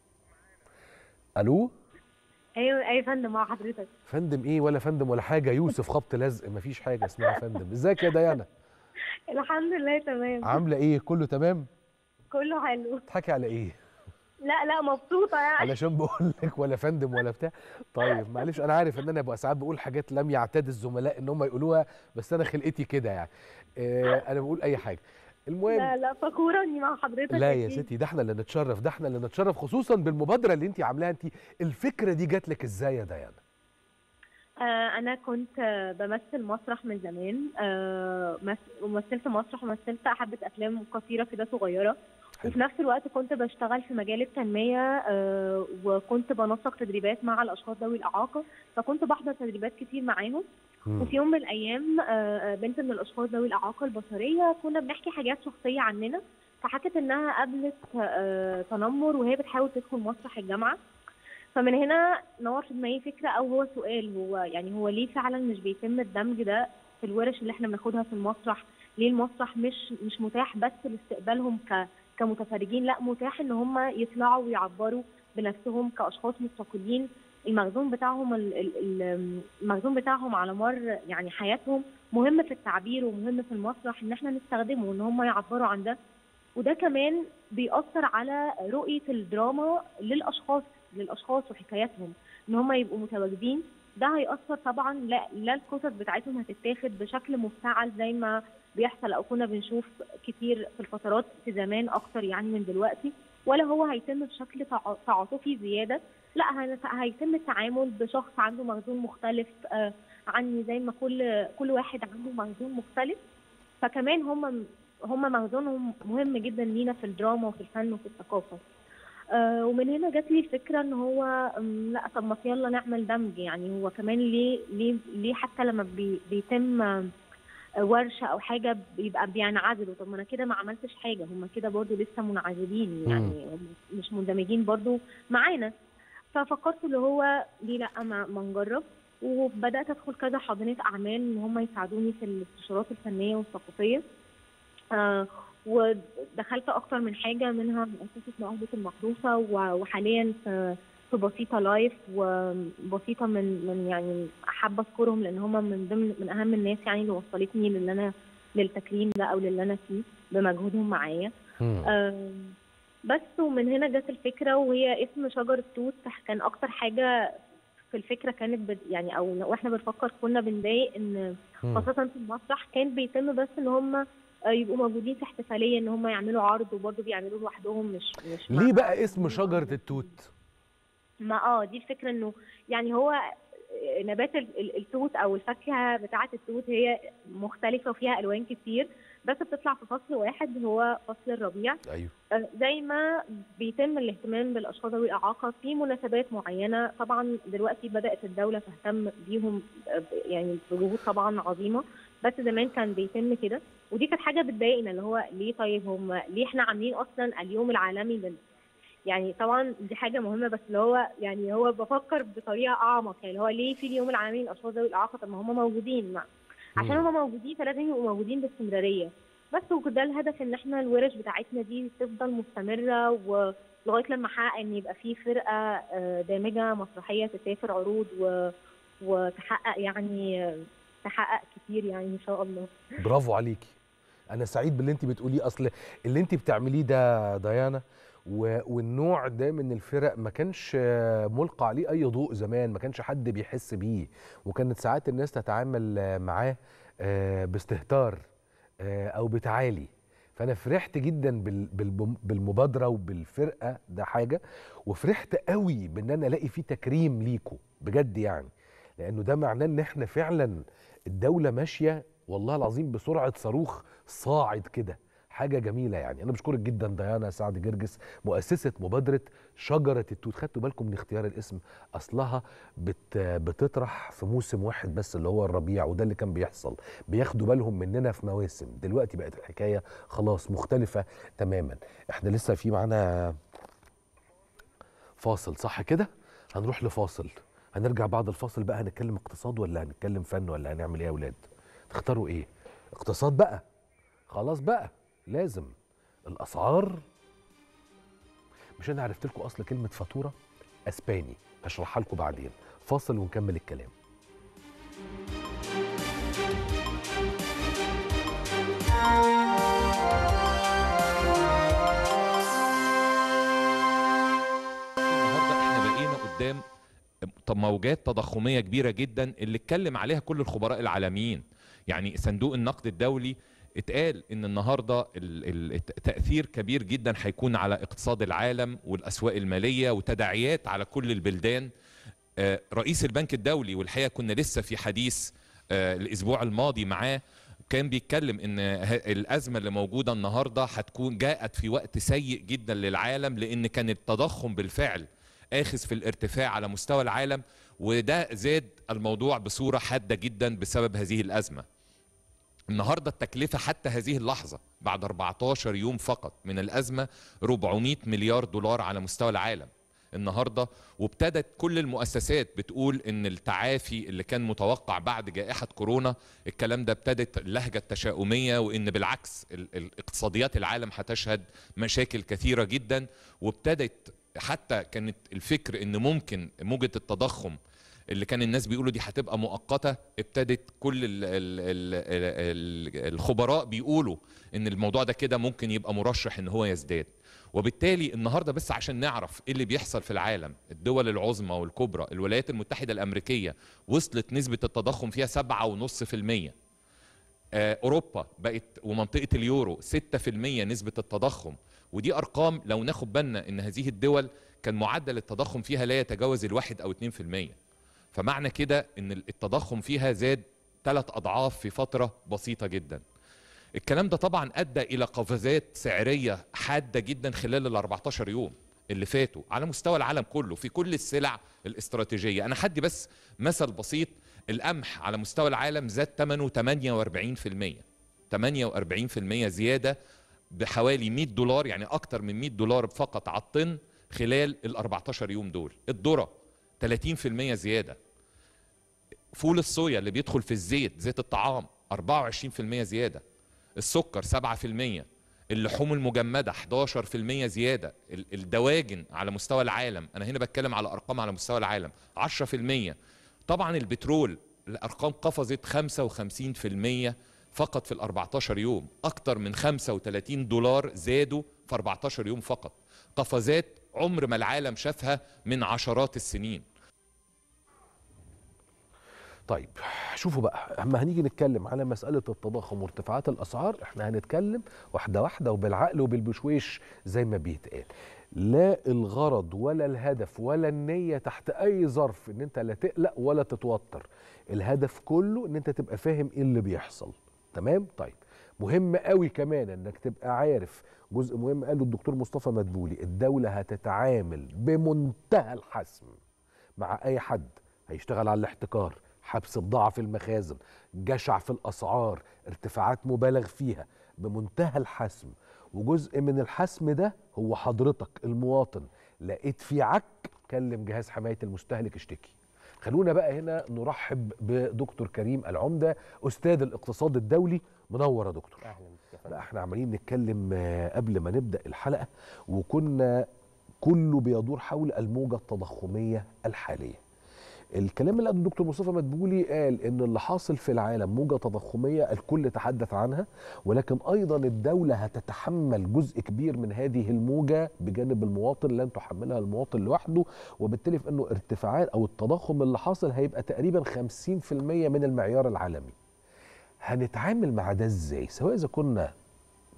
الو ايوه ايوه يا فندم مع حضرتك فندم ايه ولا فندم ولا حاجه يوسف خبط لزق مفيش حاجه اسمها فندم ازيك يا ديانا الحمد لله تمام عامله ايه كله تمام كله حلو تضحكي على ايه لا لا مبسوطه يعني علشان بقول لك ولا فندم ولا بتاع طيب معلش انا عارف ان انا بقى ساعات بقول حاجات لم يعتاد الزملاء ان هم يقولوها بس انا خلقتي كده يعني آه انا بقول اي حاجه المهم لا لا فخوره اني مع حضرتك لا يا أكيد. ستي ده احنا اللي نتشرف ده احنا اللي نتشرف خصوصا بالمبادره اللي انت عاملاها انت الفكره دي جات لك ازاي يا ديانا آه انا كنت آه، بمثل مسرح من زمان آه مس- ومثلت مسرح ومثلت حبه افلام قصيره كده صغيره حلو. وفي نفس الوقت كنت بشتغل في مجال التنميه آه وكنت بنسق تدريبات مع الاشخاص ذوي الاعاقه فكنت بحضر تدريبات كتير معاهم مم. وفي يوم من الايام آه، آه، بنت من الاشخاص ذوي الاعاقه البصريه كنا بنحكي حاجات شخصيه عننا فحكت انها قابلت آه، تنمر وهي بتحاول تدخل مسرح الجامعه فمن هنا نور في دماغي فكره او هو سؤال هو يعني هو ليه فعلا مش بيتم الدمج ده في الورش اللي احنا بناخدها في المسرح ليه المسرح مش مش متاح بس لاستقبالهم ك كمتفرجين لا متاح ان هم يطلعوا ويعبروا بنفسهم كاشخاص مستقلين المخزون بتاعهم ال- ال- ال- المخزون بتاعهم على مر يعني حياتهم مهم في التعبير ومهم في المسرح ان احنا نستخدمه ان هم يعبروا عن ده وده كمان بيأثر على رؤية الدراما للأشخاص للأشخاص وحكاياتهم إن هم يبقوا متواجدين ده هيأثر طبعا لا, لا القصص بتاعتهم هتتاخد بشكل مفتعل زي ما بيحصل أو كنا بنشوف كتير في الفترات في زمان أكتر يعني من دلوقتي ولا هو هيتم بشكل تع- تعاطفي زيادة لا هن- هيتم التعامل بشخص عنده مخزون مختلف آه، عني زي ما كل كل واحد عنده مخزون مختلف فكمان هم هم مخزونهم مهم جدا لينا في الدراما وفي الفن وفي الثقافه آه ومن هنا جات لي الفكره ان هو أم، لا طب ما يلا نعمل دمج يعني هو كمان ليه ليه ليه حتى لما بي بيتم آه، ورشه او حاجه بيبقى بينعزلوا طب ما انا كده ما عملتش حاجه هم كده برضو لسه منعزلين يعني هم مش مندمجين برضو معانا ففكرت اللي هو ليه لا ما, ما نجرب وبدات ادخل كذا حاضنه اعمال ان هم يساعدوني في الاستشارات الفنيه والثقافيه آه ودخلت اكتر من حاجه منها مؤسسه نهضه المحروسه و- وحاليا في في بسيطه لايف وبسيطه من من يعني حابه اذكرهم لان هم من ضمن من اهم الناس يعني اللي وصلتني للي انا للتكريم ده او للي انا فيه بمجهودهم معايا مم. آم، بس ومن هنا جت الفكره وهي اسم شجر التوت كان اكتر حاجه في الفكره كانت بد يعني او واحنا بنفكر كنا بنضايق ان مم. خاصه في المسرح كان بيتم بس ان هم يبقوا موجودين في احتفاليه ان هم يعملوا عرض وبرضه بيعملوه لوحدهم مش مش ليه مع- بقى اسم شجره التوت ما اه دي الفكره انه يعني هو نبات ال- ال- التوت او الفاكهه بتاعه التوت هي مختلفه وفيها الوان كتير بس بتطلع في فصل واحد هو فصل الربيع ايوه آه، زي ما بيتم الاهتمام بالاشخاص ذوي الاعاقه في مناسبات معينه طبعا دلوقتي بدات الدوله تهتم بيهم آه، ب- يعني بجهود طبعا عظيمه بس زمان كان بيتم كده ودي كانت حاجه بتضايقنا اللي هو ليه طيب هم ليه احنا عاملين اصلا اليوم العالمي لل يعني طبعا دي حاجه مهمه بس اللي هو يعني هو بفكر بطريقه اعمق يعني اللي هو ليه في اليوم العالمي للاشخاص ذوي الاعاقه طب ما هم موجودين مع عشان مم. هم موجودين فلازم يبقوا موجودين باستمراريه بس وده الهدف ان احنا الورش بتاعتنا دي تفضل مستمره ولغايه لما احقق ان يبقى في فرقه آه، دامجه مسرحيه تسافر عروض و... وتحقق يعني آه، تحقق كتير يعني ان شاء الله برافو عليكي انا سعيد باللي انت بتقوليه اصل اللي انت بتعمليه ده ديانا و- والنوع ده من الفرق ما كانش آه، ملقى عليه اي ضوء زمان ما كانش حد بيحس بيه وكانت ساعات الناس تتعامل آه، معاه آه، باستهتار آه، او بتعالي فانا فرحت جدا بال- بال- بالمبادره وبالفرقه ده حاجه وفرحت قوي بان انا الاقي فيه تكريم ليكوا بجد يعني لانه ده معناه ان احنا فعلا الدوله ماشيه والله العظيم بسرعه صاروخ صاعد كده حاجه جميله يعني انا بشكرك جدا ديانا سعد جرجس مؤسسه مبادره شجره التوت خدتوا بالكم من اختيار الاسم اصلها بت بتطرح في موسم واحد بس اللي هو الربيع وده اللي كان بيحصل بياخدوا بالهم مننا في مواسم دلوقتي بقت الحكايه خلاص مختلفه تماما احنا لسه في معانا فاصل صح كده هنروح لفاصل هنرجع بعد الفاصل بقى هنتكلم اقتصاد ولا هنتكلم فن ولا هنعمل ايه يا اولاد تختاروا ايه اقتصاد بقى خلاص بقى لازم الاسعار مش انا عرفت لكم اصل كلمه فاتوره اسباني هشرحها لكم بعدين فاصل ونكمل الكلام النهارده احنا بقينا قدام طب موجات تضخميه كبيره جدا اللي اتكلم عليها كل الخبراء العالميين يعني صندوق النقد الدولي اتقال ان النهارده ال- ال- الت- تاثير كبير جدا هيكون على اقتصاد العالم والاسواق الماليه وتداعيات على كل البلدان آه، رئيس البنك الدولي والحقيقه كنا لسه في حديث آه، الاسبوع الماضي معاه كان بيتكلم ان ه- الازمه اللي موجوده النهارده هتكون جاءت في وقت سيء جدا للعالم لان كان التضخم بالفعل اخذ في الارتفاع على مستوى العالم وده زاد الموضوع بصوره حاده جدا بسبب هذه الازمه النهارده التكلفه حتى هذه اللحظه بعد 14 يوم فقط من الازمه 400 مليار دولار على مستوى العالم النهارده وابتدت كل المؤسسات بتقول ان التعافي اللي كان متوقع بعد جائحه كورونا الكلام ده ابتدت اللهجه التشاؤميه وان بالعكس ال- ال- اقتصاديات العالم هتشهد مشاكل كثيره جدا وابتدت حتى كانت الفكر ان ممكن موجه التضخم اللي كان الناس بيقولوا دي هتبقى مؤقته ابتدت كل ال ال ال ال الخبراء بيقولوا ان الموضوع ده كده ممكن يبقى مرشح ان هو يزداد وبالتالي النهارده بس عشان نعرف ايه اللي بيحصل في العالم الدول العظمى والكبرى الولايات المتحده الامريكيه وصلت نسبه التضخم فيها 7.5% آه، اوروبا بقت ومنطقه اليورو 6% نسبه التضخم ودي ارقام لو ناخد بالنا ان هذه الدول كان معدل التضخم فيها لا يتجاوز الواحد او 2% فمعنى كده ان التضخم فيها زاد ثلاث اضعاف في فتره بسيطه جدا الكلام ده طبعا ادى الى قفزات سعريه حاده جدا خلال ال 14 يوم اللي فاتوا على مستوى العالم كله في كل السلع الاستراتيجيه انا حدي بس مثل بسيط القمح على مستوى العالم زاد ثمنه 48% 48% زياده بحوالي 100 دولار يعني اكتر من 100 دولار فقط على الطن خلال ال 14 يوم دول الذره 30% زياده فول الصويا اللي بيدخل في الزيت زيت الطعام 24% زياده السكر 7% اللحوم المجمده 11% زياده ال- الدواجن على مستوى العالم انا هنا بتكلم على ارقام على مستوى العالم 10% طبعا البترول الارقام قفزت 55% فقط في ال 14 يوم اكتر من 35 دولار زادوا في 14 يوم فقط قفزات عمر ما العالم شافها من عشرات السنين طيب شوفوا بقى اما هنيجي نتكلم على مسألة التضخم وارتفاعات الأسعار احنا هنتكلم واحدة واحدة وبالعقل وبالبشويش زي ما بيتقال لا الغرض ولا الهدف ولا النية تحت أي ظرف إن أنت لا تقلق ولا تتوتر الهدف كله إن أنت تبقى فاهم إيه اللي بيحصل تمام طيب مهم قوي كمان انك تبقى عارف جزء مهم قاله الدكتور مصطفى مدبولي الدولة هتتعامل بمنتهى الحسم مع اي حد هيشتغل على الاحتكار حبس بضاعة في المخازن جشع في الأسعار ارتفاعات مبالغ فيها بمنتهى الحسم وجزء من الحسم ده هو حضرتك المواطن لقيت في عك كلم جهاز حماية المستهلك اشتكي خلونا بقى هنا نرحب بدكتور كريم العمدة أستاذ الاقتصاد الدولي منور يا دكتور اهلا بك يا لا احنا عمالين نتكلم آه، قبل ما نبدأ الحلقة وكنا كله بيدور حول الموجة التضخمية الحالية الكلام اللي قاله الدكتور مصطفى مدبولي قال ان اللي حاصل في العالم موجة تضخمية الكل تحدث عنها ولكن ايضا الدولة هتتحمل جزء كبير من هذه الموجة بجانب المواطن لن تحملها المواطن لوحده وبالتالي في انه ارتفاعات او التضخم اللي حاصل هيبقى تقريبا 50% من المعيار العالمي هنتعامل مع ده ازاي سواء اذا كنا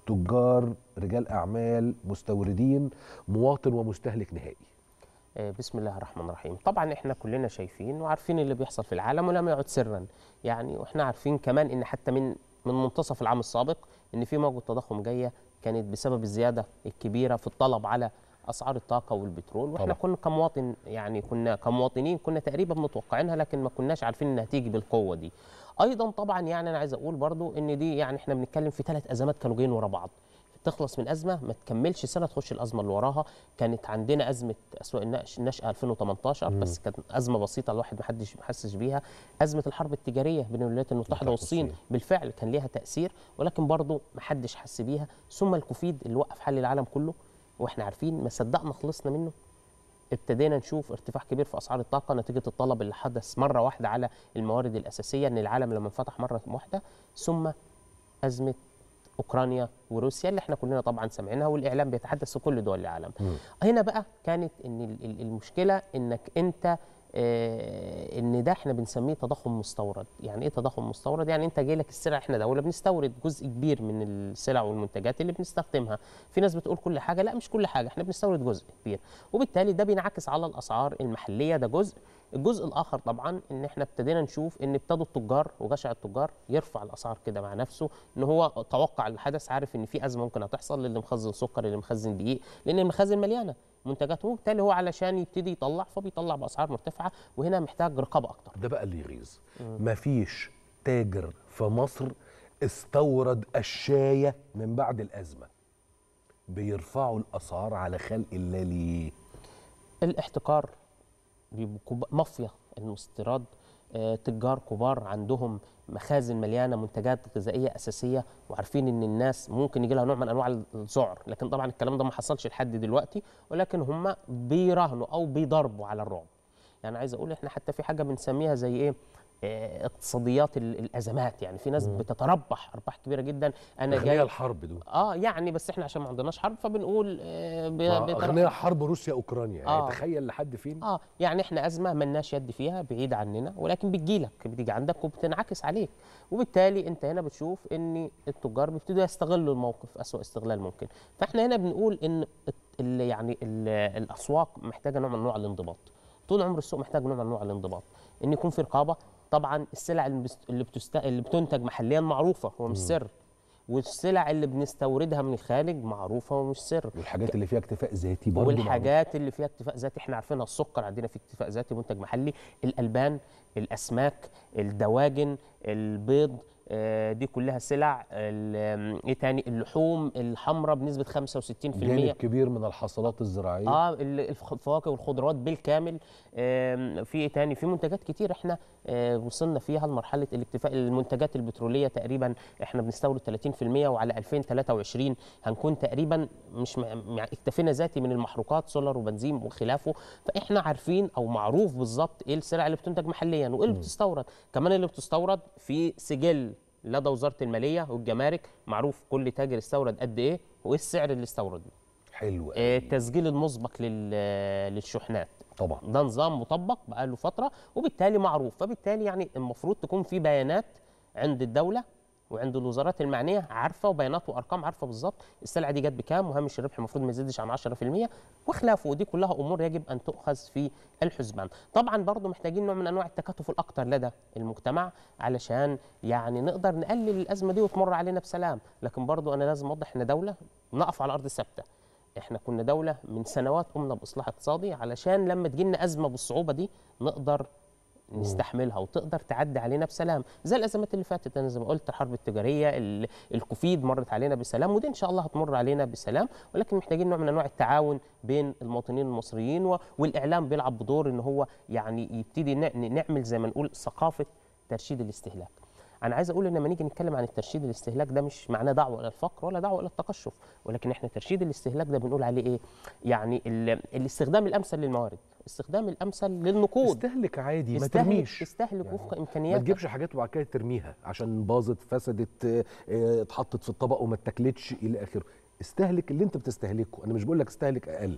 تجار رجال اعمال مستوردين مواطن ومستهلك نهائي آه، بسم الله الرحمن الرحيم طبعا احنا كلنا شايفين وعارفين اللي بيحصل في العالم ولم يعد سرا يعني واحنا عارفين كمان ان حتى من من منتصف العام السابق ان في موجة تضخم جايه كانت بسبب الزياده الكبيره في الطلب على اسعار الطاقه والبترول واحنا طبعا. كنا كمواطن يعني كنا كمواطنين كنا تقريبا متوقعينها لكن ما كناش عارفين انها تيجي بالقوه دي ايضا طبعا يعني انا عايز اقول برضو ان دي يعني احنا بنتكلم في ثلاث ازمات كانوا جايين ورا بعض تخلص من ازمه ما تكملش سنه تخش الازمه اللي وراها كانت عندنا ازمه اسواق النقش النشأه 2018 بس كانت ازمه بسيطه الواحد ما حدش ما حسش بيها ازمه الحرب التجاريه بين الولايات المتحده والصين والصين. بالفعل كان ليها تاثير ولكن برضه ما حدش حس بيها ثم الكوفيد اللي وقف حل العالم كله واحنا عارفين ما صدقنا خلصنا منه ابتدينا نشوف ارتفاع كبير في اسعار الطاقه نتيجه الطلب اللي حدث مره واحده على الموارد الاساسيه ان العالم لما انفتح مره واحده ثم ازمه اوكرانيا وروسيا اللي احنا كلنا طبعا سامعينها والاعلام بيتحدث في كل دول العالم هنا بقى كانت ان ال- ال- المشكله انك انت آه، ان ده احنا بنسميه تضخم مستورد يعني ايه تضخم مستورد يعني انت جاي لك السلع احنا دوله بنستورد جزء كبير من السلع والمنتجات اللي بنستخدمها في ناس بتقول كل حاجه لا مش كل حاجه احنا بنستورد جزء كبير وبالتالي ده بينعكس على الاسعار المحليه ده جزء الجزء الاخر طبعا ان احنا ابتدينا نشوف ان ابتدوا التجار وجشع التجار يرفع الاسعار كده مع نفسه ان هو توقع الحدث عارف ان في ازمه ممكن هتحصل للي مخزن سكر اللي مخزن دقيق لان المخازن مليانه منتجات وبالتالي هو علشان يبتدي يطلع فبيطلع باسعار مرتفعه وهنا محتاج رقابه اكتر ده بقى اللي يغيظ مفيش تاجر في مصر استورد الشاية من بعد الأزمة بيرفعوا الأسعار على خلق الله ليه الاحتكار بيبقوا كب- مافيا الاستيراد آه، تجار كبار عندهم مخازن مليانه منتجات غذائيه اساسيه وعارفين ان الناس ممكن يجي لها نوع من انواع الذعر لكن طبعا الكلام ده ما حصلش لحد دلوقتي ولكن هم بيراهنوا او بيضربوا على الرعب يعني عايز اقول احنا حتى في حاجه بنسميها زي ايه آه، اقتصاديات ال- الازمات يعني في ناس بتتربح ارباح كبيره جدا انا أغنياء جاي الحرب دول اه يعني بس احنا عشان ما عندناش حرب فبنقول آه ب- ما بتر- أغنياء حرب روسيا أوكرانيا يعني آه. تخيل لحد فين اه يعني احنا ازمه ملناش يد فيها بعيد عننا ولكن بتجيلك بتيجي عندك وبتنعكس عليك وبالتالي انت هنا بتشوف ان التجار بيبتدوا يستغلوا الموقف اسوأ استغلال ممكن فاحنا هنا بنقول ان الت- ال- يعني ال- الاسواق محتاجه نوع من انواع الانضباط طول عمر السوق محتاج نوع من انواع الانضباط ان يكون في رقابه طبعا السلع اللي بست- اللي, بتست... اللي بتنتج محليا معروفه هو مش سر والسلع اللي بنستوردها من الخارج معروفه ومش سر والحاجات اللي فيها اكتفاء ذاتي برضه والحاجات اللي فيها اكتفاء ذاتي احنا عارفينها السكر عندنا فيه اكتفاء ذاتي منتج محلي الالبان الاسماك الدواجن البيض آه، دي كلها سلع ال- آم، ايه تاني اللحوم الحمراء بنسبه 65% جانب كبير من الحصلات الزراعية اه ال- الف- الفواكه والخضروات بالكامل آم، في ايه تاني في منتجات كتير احنا آه، وصلنا فيها لمرحله الاكتفاء المنتجات البتروليه تقريبا احنا بنستورد 30% وعلى 2023 هنكون تقريبا مش م- م- اكتفينا ذاتي من المحروقات سولار وبنزين وخلافه فاحنا عارفين او معروف بالظبط ايه السلع اللي بتنتج محليا وايه اللي بتستورد كمان اللي بتستورد في سجل لدى وزاره الماليه والجمارك معروف كل تاجر استورد قد ايه وايه السعر اللي استورده حلو آه، التسجيل المسبق لل- للشحنات طبعا ده نظام مطبق بقاله فتره وبالتالي معروف فبالتالي يعني المفروض تكون في بيانات عند الدوله وعند الوزارات المعنيه عارفه وبيانات وارقام عارفه بالظبط السلعه دي جت بكام وهامش الربح المفروض ما يزيدش عن 10% وخلافه ودي كلها امور يجب ان تؤخذ في الحسبان طبعا برضو محتاجين نوع من انواع التكاتف الاكثر لدى المجتمع علشان يعني نقدر نقلل الازمه دي وتمر علينا بسلام لكن برضو انا لازم اوضح ان دوله نقف على ارض ثابته احنا كنا دوله من سنوات قمنا باصلاح اقتصادي علشان لما تجينا ازمه بالصعوبه دي نقدر نستحملها وتقدر تعدي علينا بسلام زي الازمات اللي فاتت انا زي ما قلت الحرب التجاريه ال- الكوفيد مرت علينا بسلام ودي ان شاء الله هتمر علينا بسلام ولكن محتاجين نوع من انواع التعاون بين المواطنين المصريين و- والاعلام بيلعب بدور ان هو يعني يبتدي ن- نعمل زي ما نقول ثقافه ترشيد الاستهلاك انا عايز اقول ان لما نيجي نتكلم عن الترشيد الاستهلاك ده مش معناه دعوه الى الفقر ولا دعوه الى التقشف ولكن احنا ترشيد الاستهلاك ده بنقول عليه ايه يعني ال- الاستخدام الامثل للموارد الاستخدام الامثل للنقود استهلك عادي ما استهلك ترميش استهلك يعني وفق ما امكانياتك تجيبش حاجات وبعد كده ترميها عشان باظت فسدت آه، آه، اتحطت في الطبق وما اتاكلتش الى اخره استهلك اللي انت بتستهلكه انا مش بقول لك استهلك اقل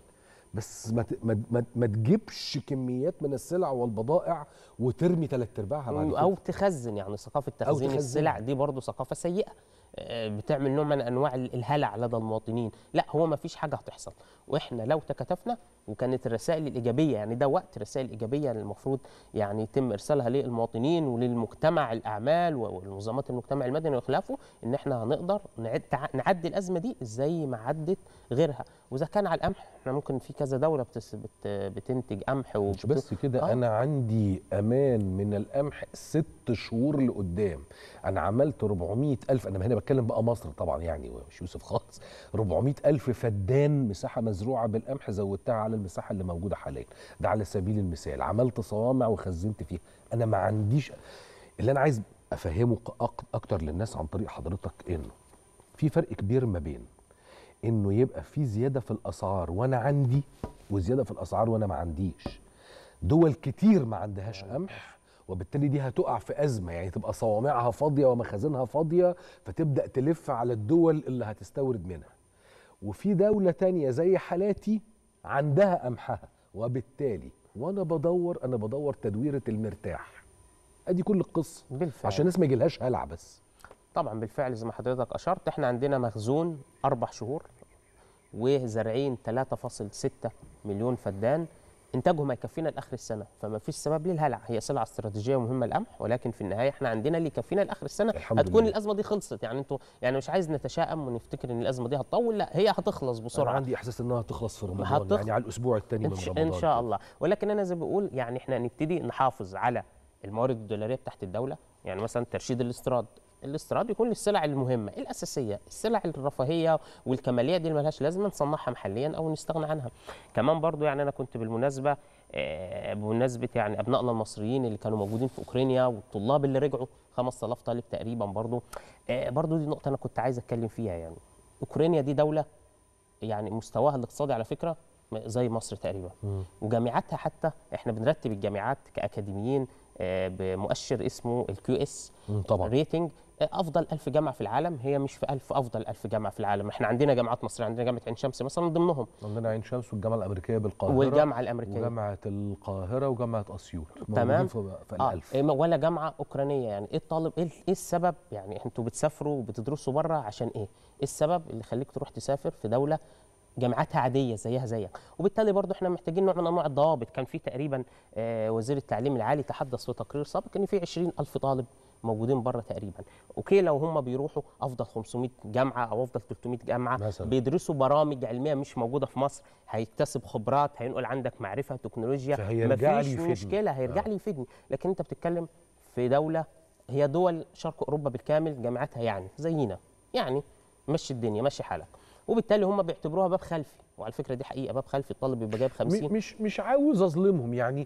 بس ما ت- ما ما, ما تجيبش كميات من السلع والبضائع وترمي ثلاث ارباعها بعد كده او تخزن يعني ثقافه تخزين تخزن. السلع دي برضو ثقافه سيئه آه، بتعمل نوع من انواع الهلع لدى المواطنين لا هو ما فيش حاجه هتحصل واحنا لو تكاتفنا وكانت الرسائل الايجابيه يعني ده وقت رسائل ايجابيه المفروض يعني يتم ارسالها للمواطنين وللمجتمع الاعمال والمنظمات المجتمع المدني وخلافه ان احنا هنقدر نعد تع- نعدي الازمه دي زي ما عدت غيرها واذا كان على القمح احنا ممكن في كذا دوله بتس بت بتنتج قمح مش بس كده آه. انا عندي امان من القمح ست شهور لقدام انا عملت 400 الف انا هنا بتكلم بقى مصر طبعا يعني مش يوسف خالص 400 الف فدان مساحه مزروعه بالقمح زودتها على المساحه اللي موجوده حاليا ده على سبيل المثال عملت صوامع وخزنت فيها انا ما عنديش اللي انا عايز افهمه أك- اكتر للناس عن طريق حضرتك انه في فرق كبير ما بين انه يبقى في زياده في الاسعار وانا عندي وزياده في الاسعار وانا ما عنديش دول كتير ما عندهاش قمح وبالتالي دي هتقع في ازمه يعني تبقى صوامعها فاضيه ومخازنها فاضيه فتبدا تلف على الدول اللي هتستورد منها وفي دوله تانية زي حالاتي عندها قمحها وبالتالي وانا بدور انا بدور تدويره المرتاح ادي كل القصه بالفعل عشان الناس ما يجيلهاش هلع بس طبعا بالفعل زي ما حضرتك اشرت احنا عندنا مخزون اربع شهور وزارعين 3.6 مليون فدان انتاجهم هيكفينا لاخر السنه فما فيش سبب للهلع هي سلعه استراتيجيه مهمه القمح ولكن في النهايه احنا عندنا اللي يكفينا لاخر السنه الحمد هتكون لله. الازمه دي خلصت يعني انتوا يعني مش عايز نتشائم ونفتكر ان الازمه دي هتطول لا هي هتخلص انا بسرعه عندي احساس انها هتخلص في رمضان هتخ- يعني على الاسبوع الثاني من إن, ش- رمضان ان شاء الله ولكن انا زي ما بقول يعني احنا نبتدي نحافظ على الموارد الدولاريه بتاعت الدوله يعني مثلا ترشيد الاستيراد الاستيراد يكون للسلع المهمه الاساسيه السلع الرفاهيه والكماليه دي اللي ملهاش لازمه نصنعها محليا او نستغنى عنها كمان برضو يعني انا كنت بالمناسبه آه، بمناسبه يعني ابنائنا المصريين اللي كانوا موجودين في اوكرانيا والطلاب اللي رجعوا 5000 طالب تقريبا برضو آه، برضو دي نقطه انا كنت عايز اتكلم فيها يعني اوكرانيا دي دوله يعني مستواها الاقتصادي على فكره زي مصر تقريبا وجامعاتها حتى احنا بنرتب الجامعات كاكاديميين آه، بمؤشر اسمه الكيو اس مم، طبعا ريتنج آه، افضل ألف جامعه في العالم هي مش في ألف افضل ألف جامعه في العالم احنا عندنا جامعات مصريه عندنا جامعه عين شمس مثلا من ضمنهم عندنا عين شمس والجامعه الامريكيه بالقاهره والجامعه الامريكيه وجامعه القاهره وجامعه اسيوط تمام. موجودين في, في اه الالف إيه، ولا جامعه اوكرانيه يعني ايه الطالب ايه إيه السبب يعني انتوا بتسافروا وبتدرسوا بره عشان ايه ايه السبب اللي يخليك تروح تسافر في دوله جامعاتها عاديه زيها زيك وبالتالي برضو احنا محتاجين نوع من انواع الضوابط كان في تقريبا آه وزير التعليم العالي تحدث في تقرير سابق ان في 20 الف طالب موجودين بره تقريبا اوكي لو هم بيروحوا افضل 500 جامعه او افضل 300 جامعه مثلاً. بيدرسوا برامج علميه مش موجوده في مصر هيكتسب خبرات هينقل عندك معرفه تكنولوجيا فهيرجع لي مفيش يفيدني. مشكله هيرجع لي يفيدني لكن انت بتتكلم في دوله هي دول شرق اوروبا بالكامل جامعاتها يعني زينا يعني مشي الدنيا مشي حالك وبالتالي هم بيعتبروها باب خلفي وعلى فكره دي حقيقه باب خلفي الطالب بيبقى جايب 50 م- مش مش عاوز اظلمهم يعني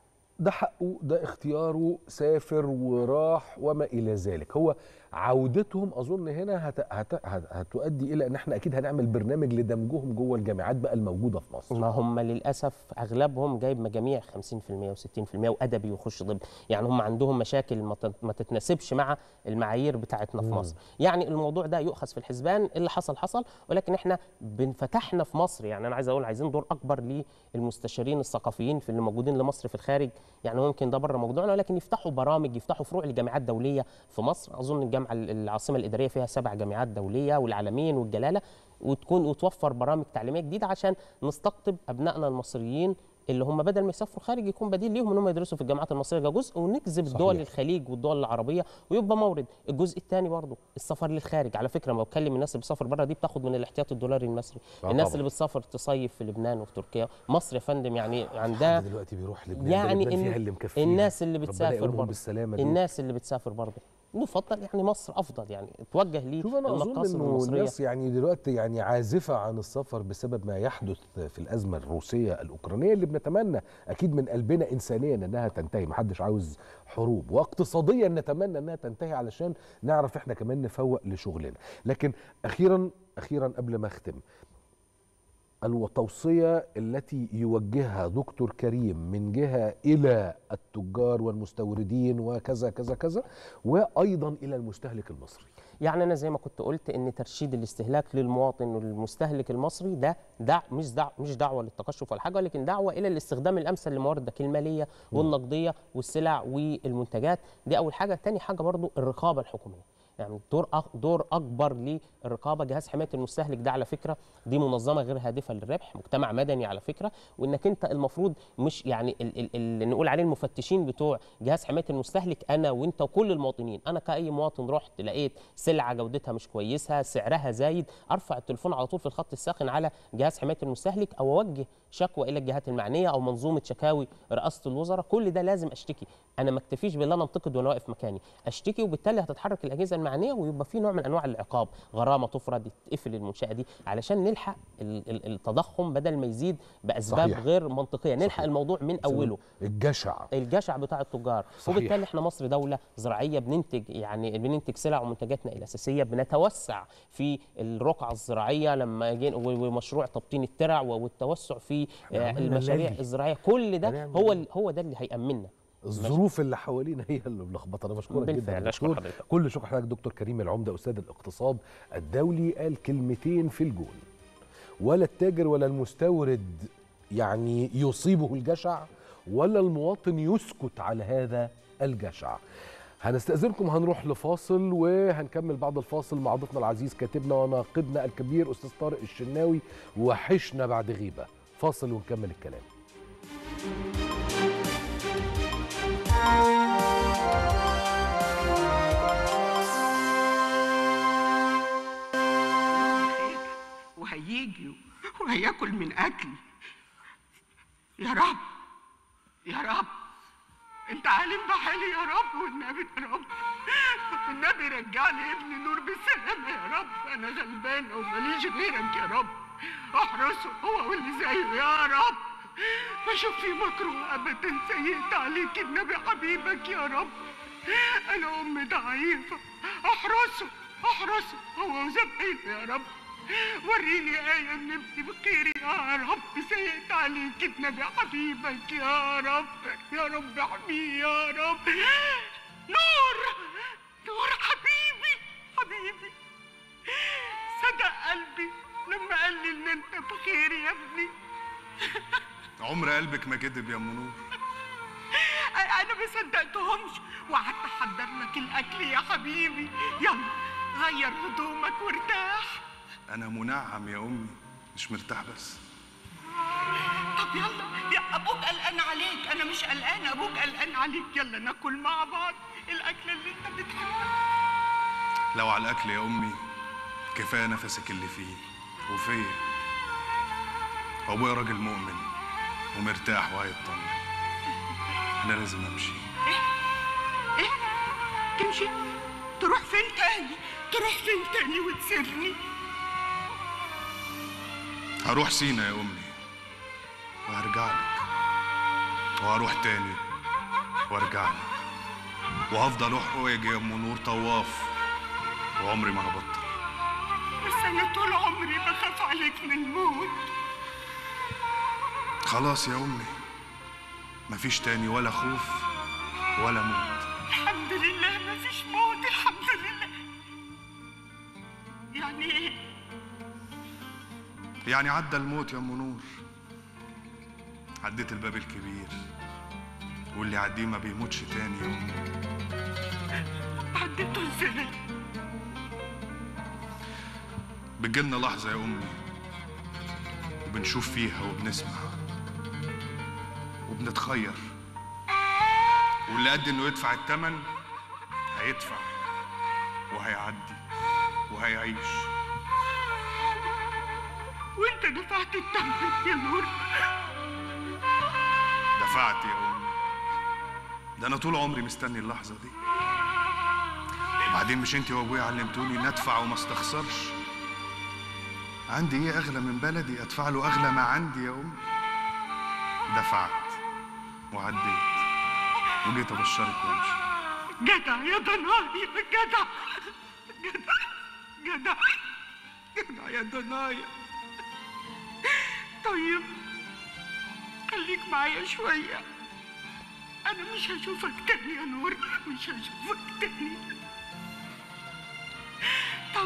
ده حقه ده اختياره سافر وراح وما الى ذلك هو عودتهم اظن هنا هت هت هت هتؤدي الى ان احنا اكيد هنعمل برنامج لدمجهم جوه الجامعات بقى الموجوده في مصر ما هم للاسف اغلبهم جايب مجاميع 50% و60% وادبي ويخش طب يعني هم عندهم مشاكل ما تت- ما تتناسبش مع المعايير بتاعتنا في مم. مصر يعني الموضوع ده يؤخذ في الحسبان اللي حصل حصل ولكن احنا بنفتحنا في مصر يعني انا عايز اقول عايزين دور اكبر للمستشارين الثقافيين في اللي موجودين لمصر في الخارج يعني ممكن ده بره موضوعنا ولكن يفتحوا برامج يفتحوا فروع لجامعات دوليه في مصر اظن الجامعه العاصمه الاداريه فيها سبع جامعات دوليه والعالمين والجلاله وتكون وتوفر برامج تعليميه جديده عشان نستقطب ابنائنا المصريين اللي هم بدل ما يسافروا خارج يكون بديل ليهم ان هم يدرسوا في الجامعات المصريه كجزء ونجذب صحيح. الدول الخليج والدول العربيه ويبقى مورد الجزء الثاني برضه السفر للخارج على فكره ما بتكلم الناس اللي بتسافر بره دي بتاخد من الاحتياطي الدولاري المصري آه الناس طبعاً. اللي بتسافر تصيف في لبنان وفي تركيا مصر يا فندم يعني عندها حد دلوقتي بيروح لبنان يعني ده لبنان إن فيها اللي مكفيها الناس اللي ربنا بتسافر يقومهم برضه بالسلامه دول. الناس اللي بتسافر برضه نفضل يعني مصر افضل يعني توجه شوف انا اظن للمقاصد انه المصريه الناس يعني دلوقتي يعني عازفه عن السفر بسبب ما يحدث في الازمه الروسيه الاوكرانيه اللي بنتمنى اكيد من قلبنا انسانيا انها تنتهي محدش عاوز حروب واقتصاديا نتمنى انها تنتهي علشان نعرف احنا كمان نفوق لشغلنا لكن اخيرا اخيرا قبل ما اختم التوصية التي يوجهها دكتور كريم من جهة إلى التجار والمستوردين وكذا كذا كذا وأيضا إلى المستهلك المصري يعني انا زي ما كنت قلت ان ترشيد الاستهلاك للمواطن والمستهلك المصري ده دع مش دع مش دعوه للتقشف ولا حاجه ولكن دعوه الى الاستخدام الامثل لمواردك الماليه والنقديه والسلع والمنتجات دي اول حاجه تاني حاجه برضو الرقابه الحكوميه يعني دور أك- دور اكبر للرقابه جهاز حمايه المستهلك ده على فكره دي منظمه غير هادفه للربح مجتمع مدني على فكره وانك انت المفروض مش يعني ال- ال- اللي نقول عليه المفتشين بتوع جهاز حمايه المستهلك انا وانت وكل المواطنين انا كاي مواطن رحت لقيت سلعه جودتها مش كويسه سعرها زايد ارفع التليفون على طول في الخط الساخن على جهاز حمايه المستهلك او اوجه شكوى الى الجهات المعنيه او منظومه شكاوي رئاسه الوزراء كل ده لازم اشتكي انا ما اكتفيش باللي انا انتقد وانا واقف مكاني اشتكي وبالتالي هتتحرك الاجهزه المعنيه ويبقى في نوع من انواع العقاب غرامه تفرض تقفل المنشاه دي علشان نلحق ال- ال- التضخم بدل ما يزيد باسباب صحيح. غير منطقيه نلحق صحيح. الموضوع من اوله الجشع الجشع بتاع التجار صحيح. وبالتالي احنا مصر دوله زراعيه بننتج يعني بننتج سلع ومنتجاتنا الاساسيه بنتوسع في الرقعه الزراعيه لما جينا و- ومشروع تبطين الترع والتوسع في آه، عملنا المشاريع اللازم. الزراعيه كل ده هنعمل هو ال- هو ده اللي هيامننا الظروف اللي حوالينا هي اللي ملخبطه انا بشكرك جدا بالفعل، يا أشكر دكتور حضرتك. كل شكر حضرتك دكتور كريم العمده استاذ الاقتصاد الدولي قال كلمتين في الجول ولا التاجر ولا المستورد يعني يصيبه الجشع ولا المواطن يسكت على هذا الجشع هنستأذنكم هنروح لفاصل وهنكمل بعد الفاصل مع ضيفنا العزيز كاتبنا وناقدنا الكبير أستاذ طارق الشناوي وحشنا بعد غيبة فاصل ونكمل الكلام وهيجي وهياكل من اكلي يا رب يا رب انت عالم بحالي يا رب والنبي يا رب والنبي رجع لي ابني نور بالسلامه يا رب انا غلبانه وماليش غيرك يا رب احرسه هو واللي زيه يا رب ما اشوف فيه مكروه ابدا سيئت عليك النبي حبيبك يا رب انا ام ضعيفه احرسه احرسه هو وزبعينه يا رب وريني آية من ابني بخير يا رب سيئت عليك النبي حبيبك يا رب يا رب احميه يا رب نور نور حبيبي حبيبي صدق قلبي لما قال لي ان انت بخير يا ابني عمر قلبك ما كذب يا ام نور انا ما صدقتهمش وقعدت احضر لك الاكل يا حبيبي يلا غير هدومك وارتاح انا منعم يا امي مش مرتاح بس طب يلا يا ابوك قلقان عليك انا مش قلقان ابوك قلقان عليك يلا ناكل مع بعض الاكله اللي انت بتحبها لو على الاكل يا امي كفايه نفسك اللي فيه وفيا ابويا راجل مؤمن ومرتاح وهيطمن انا لازم امشي ايه تمشي تروح فين تاني تروح فين تاني وتسيبني هروح سينا يا امي وهرجع لك وهروح تاني وارجع لك وهفضل اروح واجي يا ام نور طواف وعمري ما هبطل بس انا طول عمري بخاف عليك من الموت خلاص يا امي مفيش تاني ولا خوف ولا موت الحمد لله ما فيش موت الحمد لله يعني ايه يعني عدى الموت يا ام نور عديت الباب الكبير واللي يعديه ما بيموتش تاني يا امي عديته ازاي بتجيلنا لحظة يا أمي وبنشوف فيها وبنسمع وبنتخير واللي قد إنه يدفع التمن هيدفع وهيعدي وهيعيش وانت دفعت الثمن يا نور دفعت يا أمي ده أنا طول عمري مستني اللحظة دي وبعدين مش انت وابويا علمتوني ندفع وما استخسرش عندي ايه اغلى من بلدي ادفع له اغلى ما عندي يا امي دفعت وعديت وجيت ابشرك وامشي جدع يا ضنايا جدع جدع جدع جدع يا ضنايا طيب خليك معايا شوية أنا مش هشوفك تاني يا نور مش هشوفك تاني طب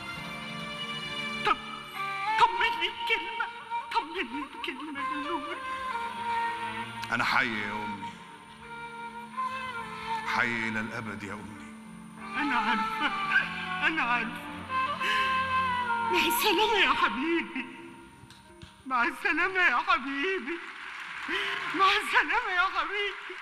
طب طمني بكلمة طمني بكلمة يا نور انا حي يا امي حي الى الابد يا امي أنا عارفة انا عارفه مع السلامه يا حبيبي مع السلامه يا حبيبي مع السلامه يا حبيبي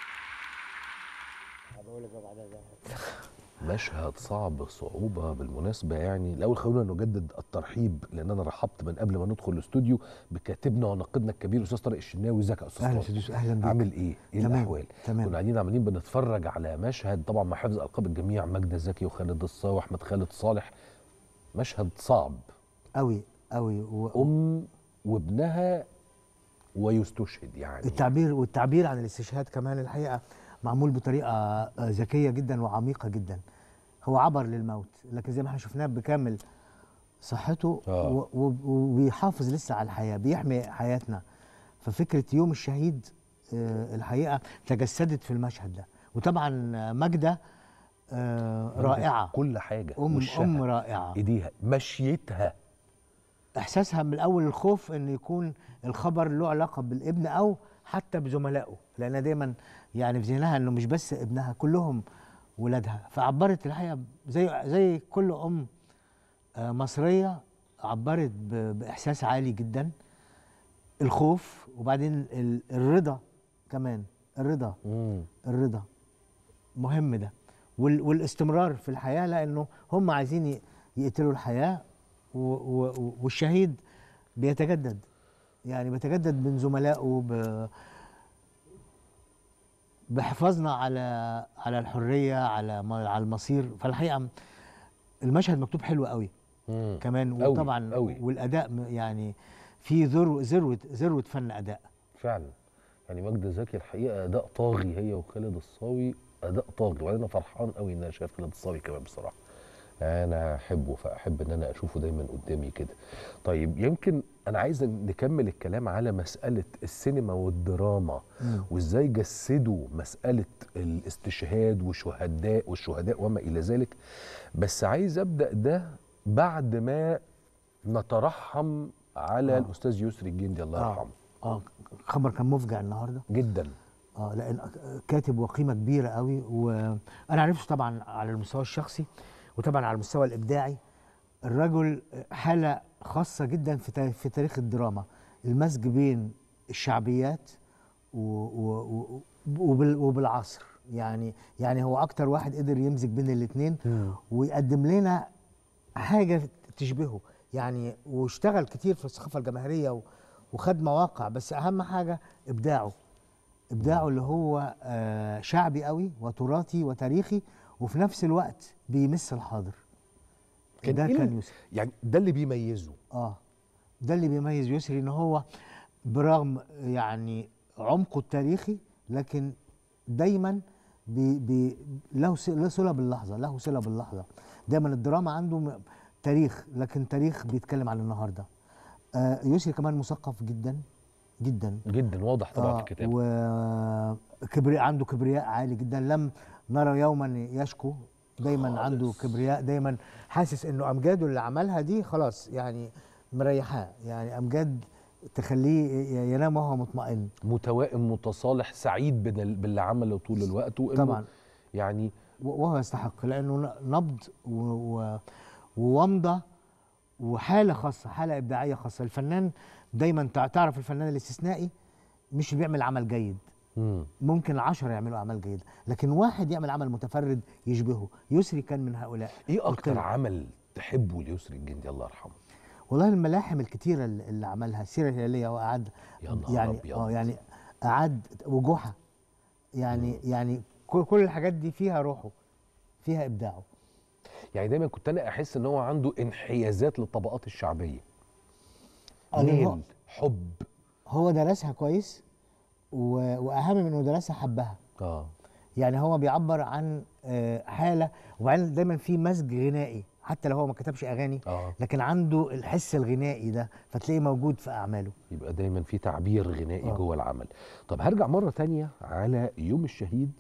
مشهد صعب صعوبة بالمناسبة يعني الأول خلونا نجدد الترحيب لأن أنا رحبت من قبل ما ندخل الاستوديو بكاتبنا وناقدنا الكبير أستاذ طارق الشناوي ازيك يا أستاذ أهلا طارق؟ أستاذ يوسف، أهلا بيك. عامل إيه؟ إيه تمام، الأحوال؟ تمام. كنا قاعدين عمالين بنتفرج على مشهد طبعا مع حفظ ألقاب الجميع مجدة زكي وخالد الصاوي وأحمد خالد صالح مشهد صعب قوي قوي و... أم وابنها ويستشهد يعني التعبير والتعبير عن الاستشهاد كمان الحقيقه معمول بطريقه آه، ذكيه جدا وعميقه جدا هو عبر للموت لكن زي ما احنا شفناه بكامل صحته آه. و- و- وبيحافظ لسه على الحياه بيحمي حياتنا ففكره يوم الشهيد آه، الحقيقه تجسدت في المشهد ده وطبعا آه، ماجده آه، رائعه كل حاجة ام وشها، ام رائعه إيديها مشيتها احساسها من الاول الخوف ان يكون الخبر له علاقه بالابن او حتى بزملائه لان دايما يعني في ذهنها انه مش بس ابنها كلهم ولادها فعبرت الحقيقه زي زي كل ام آه، مصريه عبرت ب- باحساس عالي جدا الخوف وبعدين ال- الرضا كمان الرضا مم. الرضا مهم ده وال- والاستمرار في الحياه لانه هم عايزين ي- يقتلوا الحياه و- و- والشهيد بيتجدد يعني بيتجدد من زملائه ب- بحفاظنا على على الحريه على ما- على المصير فالحقيقه المشهد مكتوب حلو قوي مم. كمان أوي، وطبعا أوي. والاداء م- يعني في ذروه ذروه ذروه فن اداء فعلا يعني ماجدة زكي الحقيقه اداء طاغي هي وخالد الصاوي اداء طاغي وبعدين انا فرحان قوي ان انا شايف خالد الصاوي كمان بصراحه انا احبه فاحب ان انا اشوفه دايما قدامي كده طيب يمكن انا عايز نكمل الكلام على مساله السينما والدراما مم. وازاي جسدوا مساله الاستشهاد والشهداء والشهداء وما الى ذلك بس عايز ابدا ده بعد ما نترحم على آه. الاستاذ يسري الجندي الله آه. يرحمه اه خبر كان مفجع النهارده جدا اه لان كاتب وقيمه كبيره قوي وانا عرفته طبعا على المستوى الشخصي وطبعا على المستوى الابداعي الرجل حاله خاصه جدا في تا- في تاريخ الدراما المزج بين الشعبيات و و و وبال وبالعصر يعني يعني هو اكتر واحد قدر يمزج بين الاثنين ويقدم لنا حاجه تشبهه يعني واشتغل كتير في الثقافه الجماهيريه و- وخد مواقع بس اهم حاجه ابداعه ابداعه اللي هو آه، شعبي قوي وتراثي وتاريخي وفي نفس الوقت بيمس الحاضر ده إيه كان اللي- يوسف يعني ده اللي بيميزه اه ده اللي بيميز يسري ان هو برغم يعني عمقه التاريخي لكن دايما بي بي له س- له صله باللحظه له صله باللحظه دايما الدراما عنده م- تاريخ لكن تاريخ بيتكلم عن النهارده آه يسري كمان مثقف جدا جدا جدا واضح طبعا في الكتاب وكبرياء عنده كبرياء عالي جدا لم نرى يوما يشكو دايما عنده كبرياء دايما حاسس انه امجاده اللي عملها دي خلاص يعني مريحاه يعني امجاد تخليه ي- ينام وهو مطمئن متوائم متصالح سعيد بال- باللي عمله طول الوقت وإنه طبعا يعني و- وهو يستحق لانه ن- نبض و- و- وومضه وحاله خاصه حاله ابداعيه خاصه الفنان دايما تع- تعرف الفنان الاستثنائي مش اللي بيعمل عمل جيد مم. ممكن عشرة يعملوا أعمال جيدة لكن واحد يعمل عمل متفرد يشبهه يسري كان من هؤلاء ايه اكتر وطلع. عمل تحبه ليسري الجندي الله يرحمه والله الملاحم الكتيرة اللي اللي عملها السيرة الهلالية وأعاد يا نهار يعني أبيض. اه يعني أعاد وجوحة يعني يعني كل, كل الحاجات دي فيها روحه فيها إبداعه يعني دايما كنت انا احس ان هو عنده انحيازات للطبقات الشعبيه آه، هو- ميل حب هو درسها كويس و... وأهم من إنه درسها حبها اه يعني هو بيعبر عن آه، حالة وبعدين دايما في مزج غنائي حتى لو هو ما كتبش أغاني اه لكن عنده الحس الغنائي ده فتلاقيه موجود في اعماله يبقى دايما في تعبير غنائي آه. جوه العمل طب هرجع مره تانية على يوم الشهيد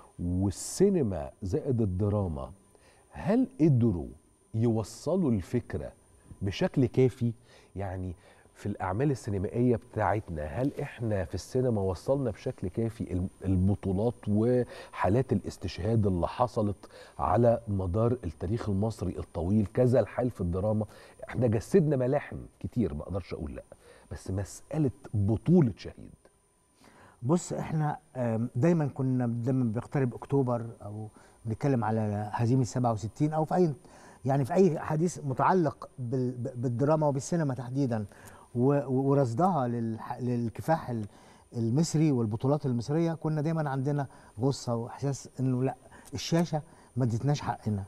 والسينما زائد الدراما هل قدروا يوصلوا الفكره بشكل كافي يعني في الاعمال السينمائيه بتاعتنا هل احنا في السينما وصلنا بشكل كافي الم- البطولات وحالات الاستشهاد اللي حصلت على مدار التاريخ المصري الطويل كذا الحال في الدراما احنا جسدنا ملاحم كتير ما اقدرش اقول لا بس مساله بطوله شهيد بص احنا آم، دايما كنا لما بيقترب اكتوبر او بنتكلم على هزيمه 67 او في اي يعني في اي حديث متعلق بال- ب- بالدراما وبالسينما تحديدا و- و- ورصدها للح- للكفاح ال- المصري والبطولات المصريه كنا دايما عندنا غصه واحساس انه لا الشاشه ما ادتناش حقنا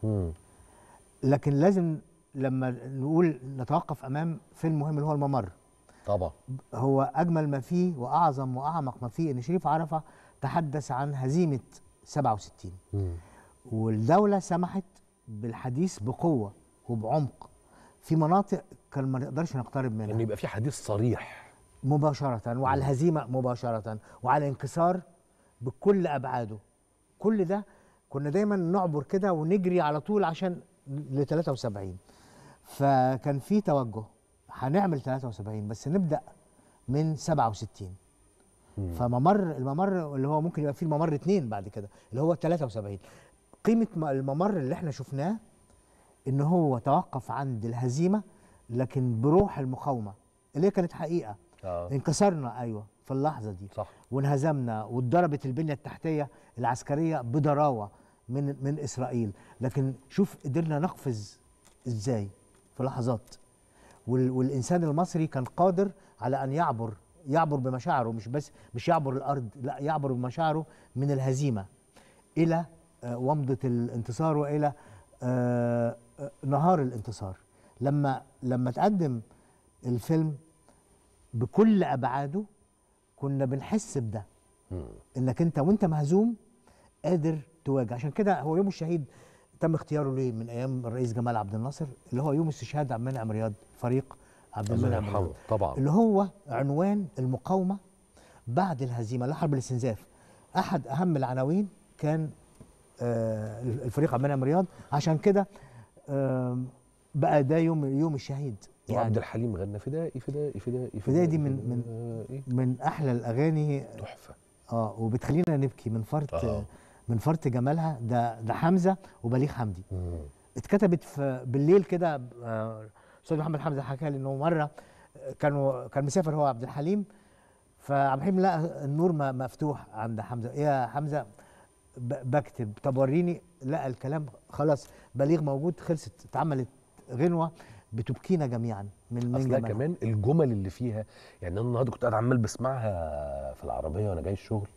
لكن لازم لما نقول نتوقف امام فيلم مهم اللي هو الممر طبعا هو اجمل ما فيه واعظم واعمق ما فيه ان شريف عرفه تحدث عن هزيمه 67 والدوله سمحت بالحديث بقوه وبعمق في مناطق كان ما نقدرش نقترب منها ان يبقى في حديث صريح مباشره وعلى الهزيمه مباشره وعلى انكسار بكل ابعاده كل ده كنا دايما نعبر كده ونجري على طول عشان ل 73 فكان في توجه هنعمل 73 بس نبدا من 67 فممر الممر اللي هو ممكن يبقى فيه الممر اتنين بعد كده اللي هو 73 قيمه م- الممر اللي احنا شفناه ان هو توقف عند الهزيمه لكن بروح المقاومه اللي هي كانت حقيقه آه. انكسرنا ايوه في اللحظه دي صح وانهزمنا واتضربت البنيه التحتيه العسكريه بضراوه من من اسرائيل لكن شوف قدرنا نقفز ازاي في لحظات وال والانسان المصري كان قادر على ان يعبر يعبر بمشاعره مش بس مش يعبر الارض لا يعبر بمشاعره من الهزيمه الى آه، ومضه الانتصار والى آه، آه، نهار الانتصار لما لما تقدم الفيلم بكل ابعاده كنا بنحس بده انك انت وانت مهزوم قادر تواجه عشان كده هو يوم الشهيد تم اختياره ليه من ايام الرئيس جمال عبد الناصر اللي هو يوم استشهاد عبد المنعم رياض فريق عبد الله المنعم يرحمه رياض طبعا اللي هو عنوان المقاومه بعد الهزيمه لا حرب الاستنزاف احد اهم العناوين كان آه الفريق عبد المنعم رياض عشان كده آه بقى ده يوم يوم الشهيد وعبد الحليم غنى فدائي فدائي فدائي فدائي دي من من فدائي. من احلى الاغاني تحفه اه وبتخلينا نبكي من فرط آه. من فرط جمالها ده ده حمزه وبليغ حمدي اتكتبت في بالليل كده آه، استاذ محمد حمزه حكى لي انه مره كانوا كان مسافر هو عبد الحليم فعبد الحليم لقى النور م- مفتوح عند حمزه إيه يا حمزه ب- بكتب طب وريني لقى الكلام خلاص بليغ موجود خلصت اتعملت غنوه بتبكينا جميعا من من اصلا جمالها كمان الجمل اللي فيها يعني انا النهارده كنت قاعد عمال بسمعها في العربيه وانا جاي الشغل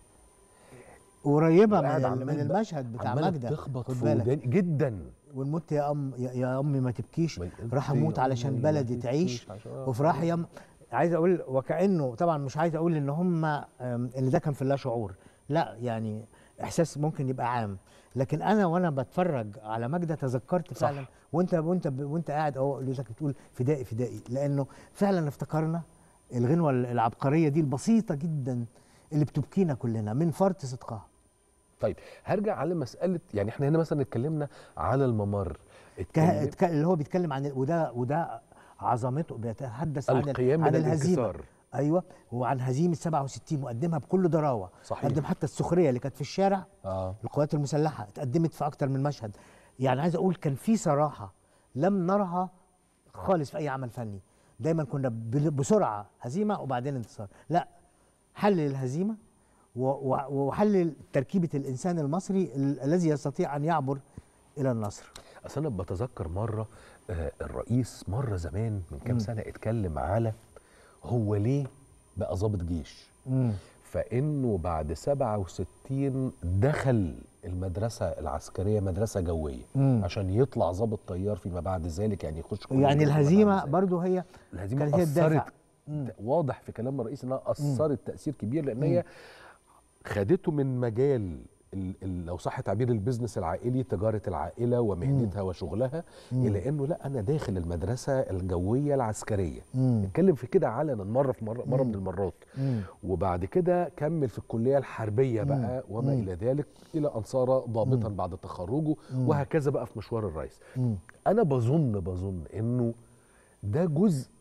قريبه وقاعد من, ال- عمال من بقى- المشهد بتاع عمالة ماجده تخبط خد في بالك. وداني جدا ونموت يا ام يا, يا امي ما تبكيش راح يا اموت أمي علشان ما بلدي تبكيش تعيش عشان- وفرح يم عايز اقول وكانه طبعا مش عايز اقول ان هم أم، ان ده كان في اللا شعور لا يعني احساس ممكن يبقى عام لكن انا وانا بتفرج على ماجده تذكرت صح. فعلا وانت وانت وانت قاعد اهو لقيتك بتقول فدائي فدائي لانه فعلا افتكرنا الغنوه العبقريه دي البسيطه جدا اللي بتبكينا كلنا من فرط صدقها طيب هرجع على مساله يعني احنا هنا مثلا اتكلمنا على الممر كه- اتكلم- اتك- اللي هو بيتكلم عن وده وده عظمته بيتحدث عن ال- القيام عن من الهزيمه الانكسار. ايوه وعن هزيمه 67 وقدمها بكل ضراوه صحيح. قدم حتى السخريه اللي كانت في الشارع اه القوات المسلحه اتقدمت في اكتر من مشهد يعني عايز اقول كان في صراحه لم نرها خالص في اي عمل فني دايما كنا بل- بسرعه هزيمه وبعدين انتصار لا حلل الهزيمه و- و- وحلل تركيبه الانسان المصري ال- الذي يستطيع ان يعبر الى النصر اصل انا بتذكر مره آه الرئيس مره زمان من كام مم. سنه اتكلم على هو ليه بقى ضابط جيش مم. فانه بعد 67 دخل المدرسه العسكريه مدرسه جويه مم. عشان يطلع ضابط طيار فيما بعد ذلك يعني يخش كلية يعني فيما بعد الهزيمه ذلك. برضو هي الهزيمه كانت هي الدافع اثرت واضح في كلام الرئيس انها اثرت تاثير كبير لان هي خدته من مجال ال- ال- لو صح تعبير البزنس العائلي تجاره العائله ومهنتها وشغلها مم. الى انه لا انا داخل المدرسه الجويه العسكريه مم. اتكلم في كده علنا مره في مره مره مم. من المرات مم. وبعد كده كمل في الكليه الحربيه مم. بقى وما مم. الى ذلك الى ان صار ضابطا مم. بعد تخرجه مم. وهكذا بقى في مشوار الرئيس مم. انا بظن بظن انه ده جزء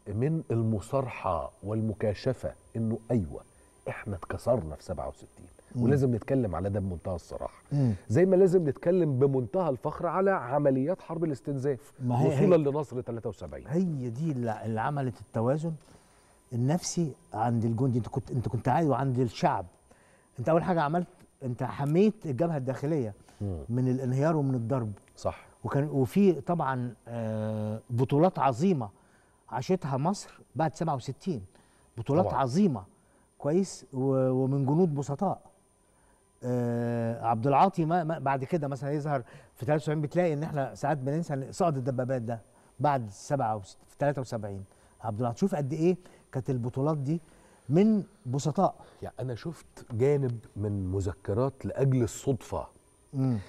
من المصارحه والمكاشفه انه ايوه احنا اتكسرنا في 67 مم. ولازم نتكلم على ده بمنتهى الصراحه مم. زي ما لازم نتكلم بمنتهى الفخر على عمليات حرب الاستنزاف ما هي- وصولا هي- لنصر 73 هي دي اللي اللي عملت التوازن النفسي عند الجندي انت كنت انت كنت عايز وعند الشعب انت اول حاجه عملت انت حميت الجبهه الداخليه مم. من الانهيار ومن الضرب صح وكان وفي طبعا آه، بطولات عظيمه عاشتها مصر بعد 67 بطولات طبعاً. طبعا. عظيمه كويس و- ومن جنود بسطاء آه عبد العاطي ما ما بعد كده مثلا يظهر في 73 بتلاقي ان احنا ساعات بننسى إن صعد الدبابات ده بعد 7 في 73 عبد العاطي شوف قد ايه كانت البطولات دي من بسطاء يعني انا شفت جانب من مذكرات لاجل الصدفه مم.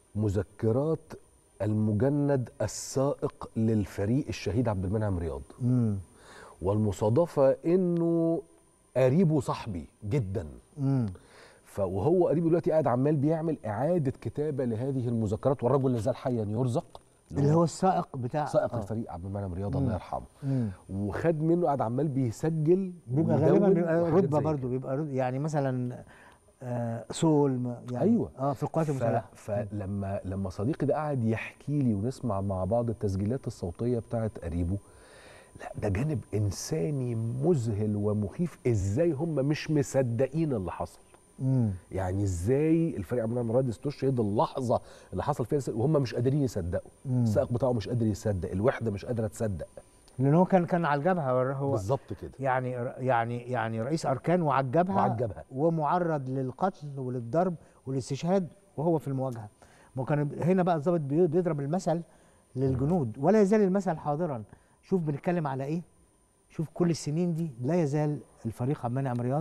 مذكرات المجند السائق للفريق الشهيد عبد المنعم رياض مم. والمصادفه انه قريبه صاحبي جدا مم. ف وهو قريبه دلوقتي قاعد عمال بيعمل اعاده كتابه لهذه المذكرات والرجل لا زال حيا يرزق اللي هو السائق بتاع سائق آه. الفريق عبد المنعم رياض مم. الله يرحمه مم. وخد منه قاعد عمال بيسجل بيبقى ويدون غالبا بيبقى وحاجات رتبه زي برضه بيبقى رتبة يعني مثلا آه سول ما- يعني ايوه اه في القوات ف- المسلحه فلما لما صديقي ده قعد يحكي لي ونسمع مع بعض التسجيلات الصوتيه بتاعت قريبه لا ده جانب انساني مذهل ومخيف ازاي هم مش مصدقين اللي حصل مم. يعني ازاي الفريق عبد المنعم رياض استشهد اللحظه اللي حصل فيها الس- وهم مش قادرين يصدقوا مم. السائق بتاعه مش قادر يصدق الوحده مش قادره تصدق لان هو كان كان على الجبهه هو بالظبط كده يعني يعني يعني رئيس اركان وعلى الجبهه وعلى الجبهة. ومعرض للقتل وللضرب والاستشهاد وهو في المواجهه ما كان هنا بقى الضابط بي- بيضرب المثل للجنود ولا يزال المثل حاضرا شوف بنتكلم على ايه شوف كل السنين دي لا يزال الفريق عبد المنعم رياض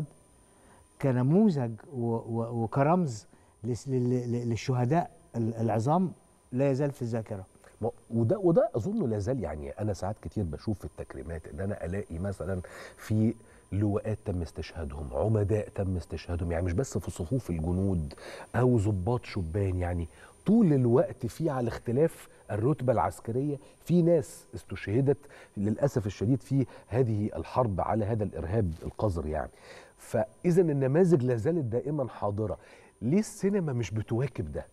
كنموذج و- و- وكرمز لس- لل- لل- للشهداء ال- العظام لا يزال في الذاكره ما- وده وده اظن لا زال يعني انا ساعات كتير بشوف في التكريمات ان انا الاقي مثلا في لواءات تم استشهادهم عمداء تم استشهادهم يعني مش بس في صفوف الجنود او ضباط شبان يعني طول الوقت في على اختلاف الرتبة العسكرية في ناس استشهدت للأسف الشديد في هذه الحرب على هذا الإرهاب القذر يعني فإذا النماذج لا زالت دائما حاضرة ليه السينما مش بتواكب ده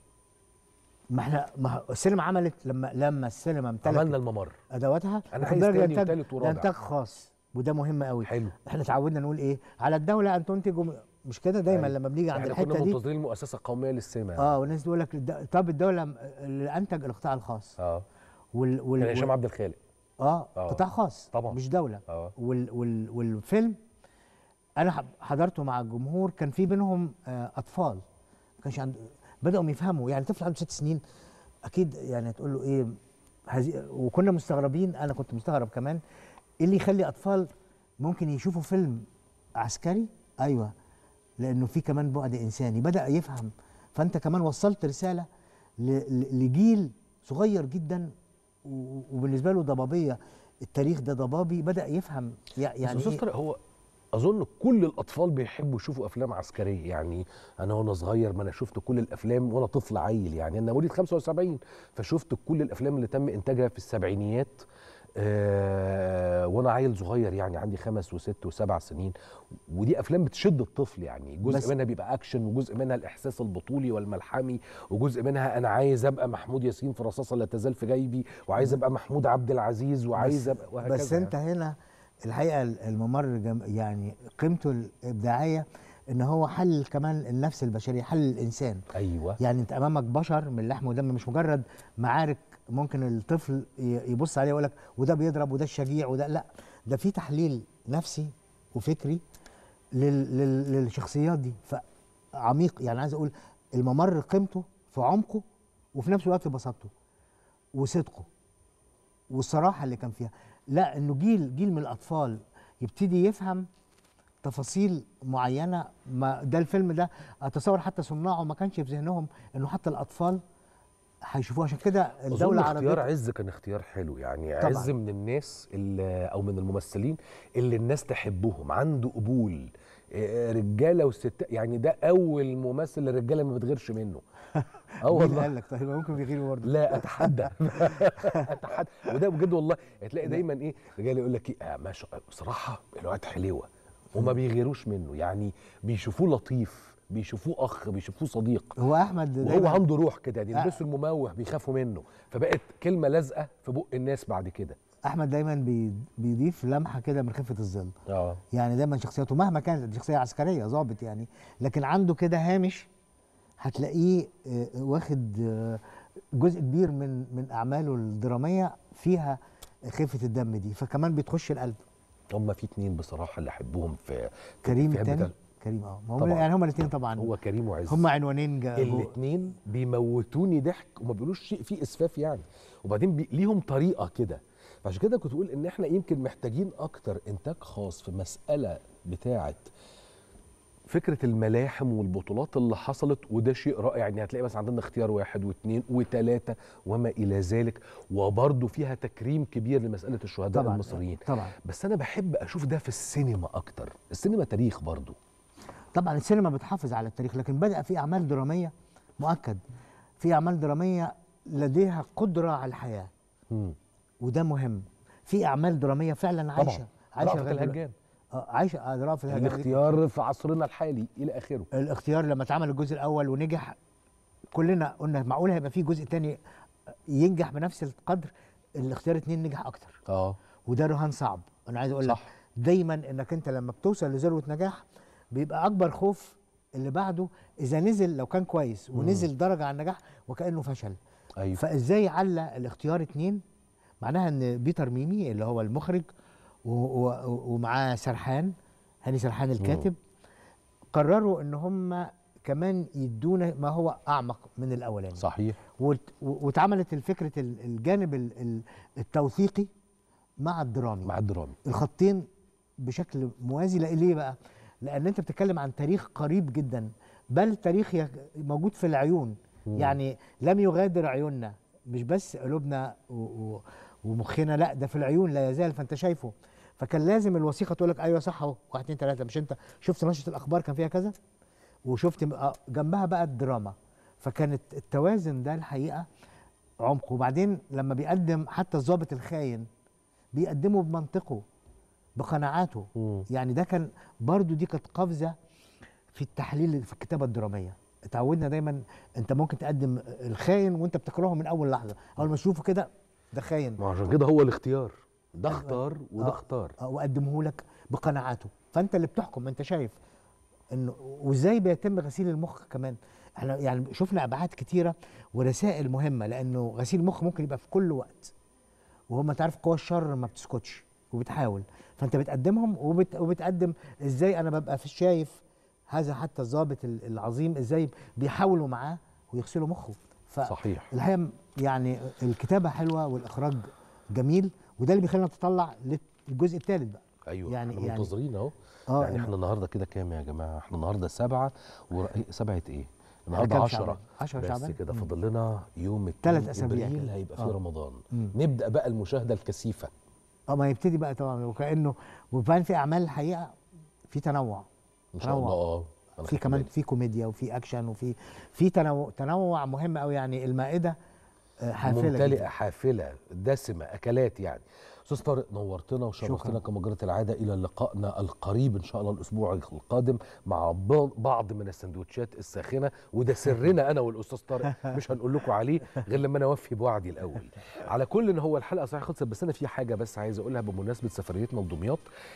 ما احنا ما هو السينما عملت لما لما السينما امتلكت عملنا الممر ادواتها أنا وخد عايز بالك ده تاني إنتاج- وتالت ده ورابع. انتاج خاص وده مهم قوي حلو احنا اتعودنا نقول ايه على الدوله ان تنتج وم- مش كده دايما أيوة. لما بنيجي عند احنا كنا الحته دي منتظرين المؤسسة القومية للسينما اه والناس تقول لك الد- طب الدوله م- اللي انتج القطاع الخاص اه وال وال كان هشام وال- عبد الخالق اه آه. قطاع خاص طبعا. مش دوله اه وال وال والفيلم انا ح- حضرته مع الجمهور كان في بينهم آه اطفال ما كانش عند بداوا يفهموا يعني طفل عنده ست سنين اكيد يعني هتقول له ايه هزي... وكنا مستغربين انا كنت مستغرب كمان ايه اللي يخلي اطفال ممكن يشوفوا فيلم عسكري ايوه لانه في كمان بعد انساني بدا يفهم فانت كمان وصلت رساله ل... ل- لجيل صغير جدا و- وبالنسبه له ضبابيه التاريخ ده ضبابي بدا يفهم يع- يعني يعني بس إيه؟ أستاذ طارق، هو اظن كل الاطفال بيحبوا يشوفوا افلام عسكريه يعني انا وانا صغير ما انا شفت كل الافلام وانا طفل عيل يعني انا مواليد 75 فشفت كل الافلام اللي تم انتاجها في السبعينيات آه وانا عيل صغير يعني عندي خمس وست وسبع سنين ودي افلام بتشد الطفل يعني جزء بس- منها بيبقى اكشن وجزء منها الاحساس البطولي والملحمي وجزء منها انا عايز ابقى محمود ياسين في رصاصه لا تزال في جيبي وعايز ابقى محمود عبد العزيز وعايز بس, ابقى وهكذا بس انت هنا الحقيقه الممر جم يعني قيمته الابداعيه ان هو حل كمان النفس البشريه حل الانسان ايوه يعني انت امامك بشر من لحم ودم مش مجرد معارك ممكن الطفل ي- يبص عليه ويقول لك وده بيضرب وده الشجيع وده لا ده في تحليل نفسي وفكري لل لل للشخصيات دي فعميق يعني عايز اقول الممر قيمته في عمقه وفي نفس الوقت بساطته وصدقه والصراحه اللي كان فيها لا انه جيل جيل من الاطفال يبتدي يفهم تفاصيل معينه ما ده الفيلم ده اتصور حتى صناعه ما كانش في ذهنهم انه حتى الاطفال هيشوفوه عشان كده اظن الدوله اختيار عرضت عز كان اختيار حلو يعني طبعاً. عز من الناس اللي او من الممثلين اللي الناس تحبهم عنده قبول آه، رجاله وستات يعني ده اول ممثل الرجاله ما بتغيرش منه اه مين والله قال لك طيب ممكن بيغيروا برضه لا اتحدى اتحدى وده بجد والله هتلاقي دايما ايه رجال يقول لك ايه آه ما شاء بصراحه الواد حلوه وما بيغيروش منه يعني بيشوفوه لطيف بيشوفوه اخ بيشوفوه صديق هو احمد وهو دايماً- عنده روح كده يعني آه. يلبسوا المموه بيخافوا منه فبقت كلمه لازقه في بق الناس بعد كده احمد دايما بي بيضيف لمحه كده من خفه الظل اه يعني دايما شخصيته مهما كانت دي شخصيه عسكريه ضابط يعني لكن عنده كده هامش هتلاقيه آه، واخد آه، جزء كبير من من اعماله الدراميه فيها خفه الدم دي فكمان بتخش القلب هم في اتنين بصراحه اللي احبهم في كريم في التاني هبة- كريم اه ما هم طبعاً. يعني هم الاثنين طبعا هو كريم وعز هم عنوانين جا- جو- الاثنين بيموتوني ضحك وما بيقولوش شيء فيه اسفاف يعني وبعدين بي... ليهم طريقه كده فعشان كده كنت بقول ان احنا يمكن محتاجين اكتر انتاج خاص في مساله بتاعه فكره الملاحم والبطولات اللي حصلت وده شيء رائع يعني هتلاقي بس عندنا اختيار واحد واثنين وثلاثه وما الى ذلك وبرضه فيها تكريم كبير لمساله الشهداء طبعاً، المصريين طبعا بس انا بحب اشوف ده في السينما اكتر السينما تاريخ برضه طبعا السينما بتحافظ على التاريخ لكن بدأ في أعمال درامية مؤكد في أعمال درامية لديها قدرة على الحياة مم. وده مهم في أعمال درامية فعلا عايشة طبعا عايشة رأفت لغاية دلوقتي. الهجان آه، عايشة آه، رأفت الهجان دي. الاختيار في عصرنا الحالي الى اخره الاختيار لما اتعمل الجزء الأول ونجح كلنا قلنا معقول هيبقى في جزء تاني ينجح بنفس القدر الاختيار اتنين نجح أكتر اه وده رهان صعب أنا عايز أقول لك صح. دايما إنك أنت لما بتوصل لذروة نجاح بيبقى أكبر خوف اللي بعده إذا نزل لو كان كويس ونزل درجة عن النجاح وكأنه فشل ايوه فازاي علّى الاختيار اتنين معناها ان بيتر ميمي اللي هو المخرج و- و- ومعاه سرحان هاني سرحان الكاتب قرروا ان هم كمان يدونا ما هو اعمق من الاولاني صحيح وات- و- واتعملت الفكره ال- الجانب ال- ال- التوثيقي مع الدرامي مع الدرامي الخطين بشكل موازي لا- ليه بقى لان انت بتتكلم عن تاريخ قريب جدا بل تاريخ يك- موجود في العيون مم. يعني لم يغادر عيوننا مش بس قلوبنا و- و- ومخنا لا ده في العيون لا يزال فانت شايفه فكان لازم الوثيقه تقول لك ايوه صح اهو واحد اتنين تلاته مش انت شفت نشره الاخبار كان فيها كذا وشفت م- آه، جنبها بقى الدراما فكانت التوازن ده الحقيقه عمق وبعدين لما بيقدم حتى الضابط الخاين بيقدمه بمنطقه بقناعاته مم. يعني ده كان برضو دي كانت قفزه في التحليل في الكتابه الدراميه اتعودنا دايما انت ممكن تقدم الخاين وانت بتكرهه من اول لحظه اول ما تشوفه كده ده خاين ما عشان كده هو الاختيار ده اختار وده آه. اختار آه، وقدمه لك بقناعاته فانت اللي بتحكم انت شايف انه وازاي بيتم غسيل المخ كمان احنا يعني شفنا ابعاد كتيره ورسائل مهمه لانه غسيل المخ ممكن يبقى في كل وقت وهم انت عارف قوى الشر ما بتسكتش وبتحاول فانت بتقدمهم وبت وبتقدم ازاي انا ببقى في شايف هذا حتى الضابط ال- العظيم ازاي بيحاولوا معاه ويغسلوا مخه صحيح الحقيقه يعني الكتابه حلوه والاخراج جميل وده اللي بيخلينا نتطلع للجزء الثالث بقى ايوه يعني- احنا يعني- منتظرين اهو اه يعني احنا النهارده كده كام يا جماعه احنا النهارده سبعة ور... إيه، سبعة ايه النهارده كام 10 شعبان؟ 10 بس شعبان؟ كده مم. فاضل لنا يوم تلات اتنين أسابيع ابريل كده. هيبقى في آه. رمضان مم. نبدا بقى المشاهده الكثيفه اه ما يبتدي بقى طبعا وكانه وكمان في اعمال الحقيقه في تنوع ان شاء الله تنوع. اه أنا في خدت كمان بالي. في كوميديا وفي اكشن وفي في تنوع تنوع مهم قوي يعني المائده آه، حافله ممتلئه جداً. حافله دسمه اكلات يعني استاذ طارق نورتنا وشرفتنا شكراً. كما جرت العاده الى لقائنا القريب ان شاء الله الاسبوع القادم مع ب- بعض من السندوتشات الساخنه وده سرنا انا والاستاذ طارق مش هنقول لكم عليه غير لما انا اوفي بوعدي الاول على كل ان هو الحلقه صحيح خلصت بس انا في حاجه بس عايز اقولها بمناسبه سفريتنا لدمياط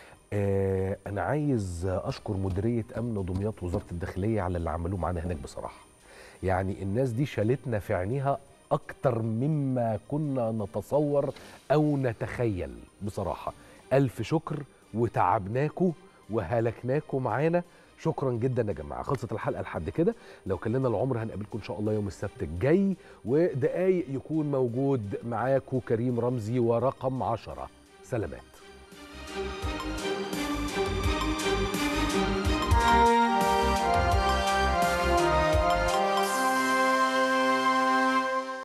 آه انا عايز اشكر مديريه امن دمياط وزاره الداخليه على اللي عملوه معانا هناك بصراحه يعني الناس دي شالتنا في عينيها اكتر مما كنا نتصور او نتخيل بصراحه الف شكر وتعبناكوا وهلكناكوا معانا شكرا جدا يا جماعه خلصت الحلقه لحد كده لو كان لنا العمر هنقابلكم ان شاء الله يوم السبت الجاي ودقايق يكون موجود معاكم كريم رمزي ورقم عشرة سلامات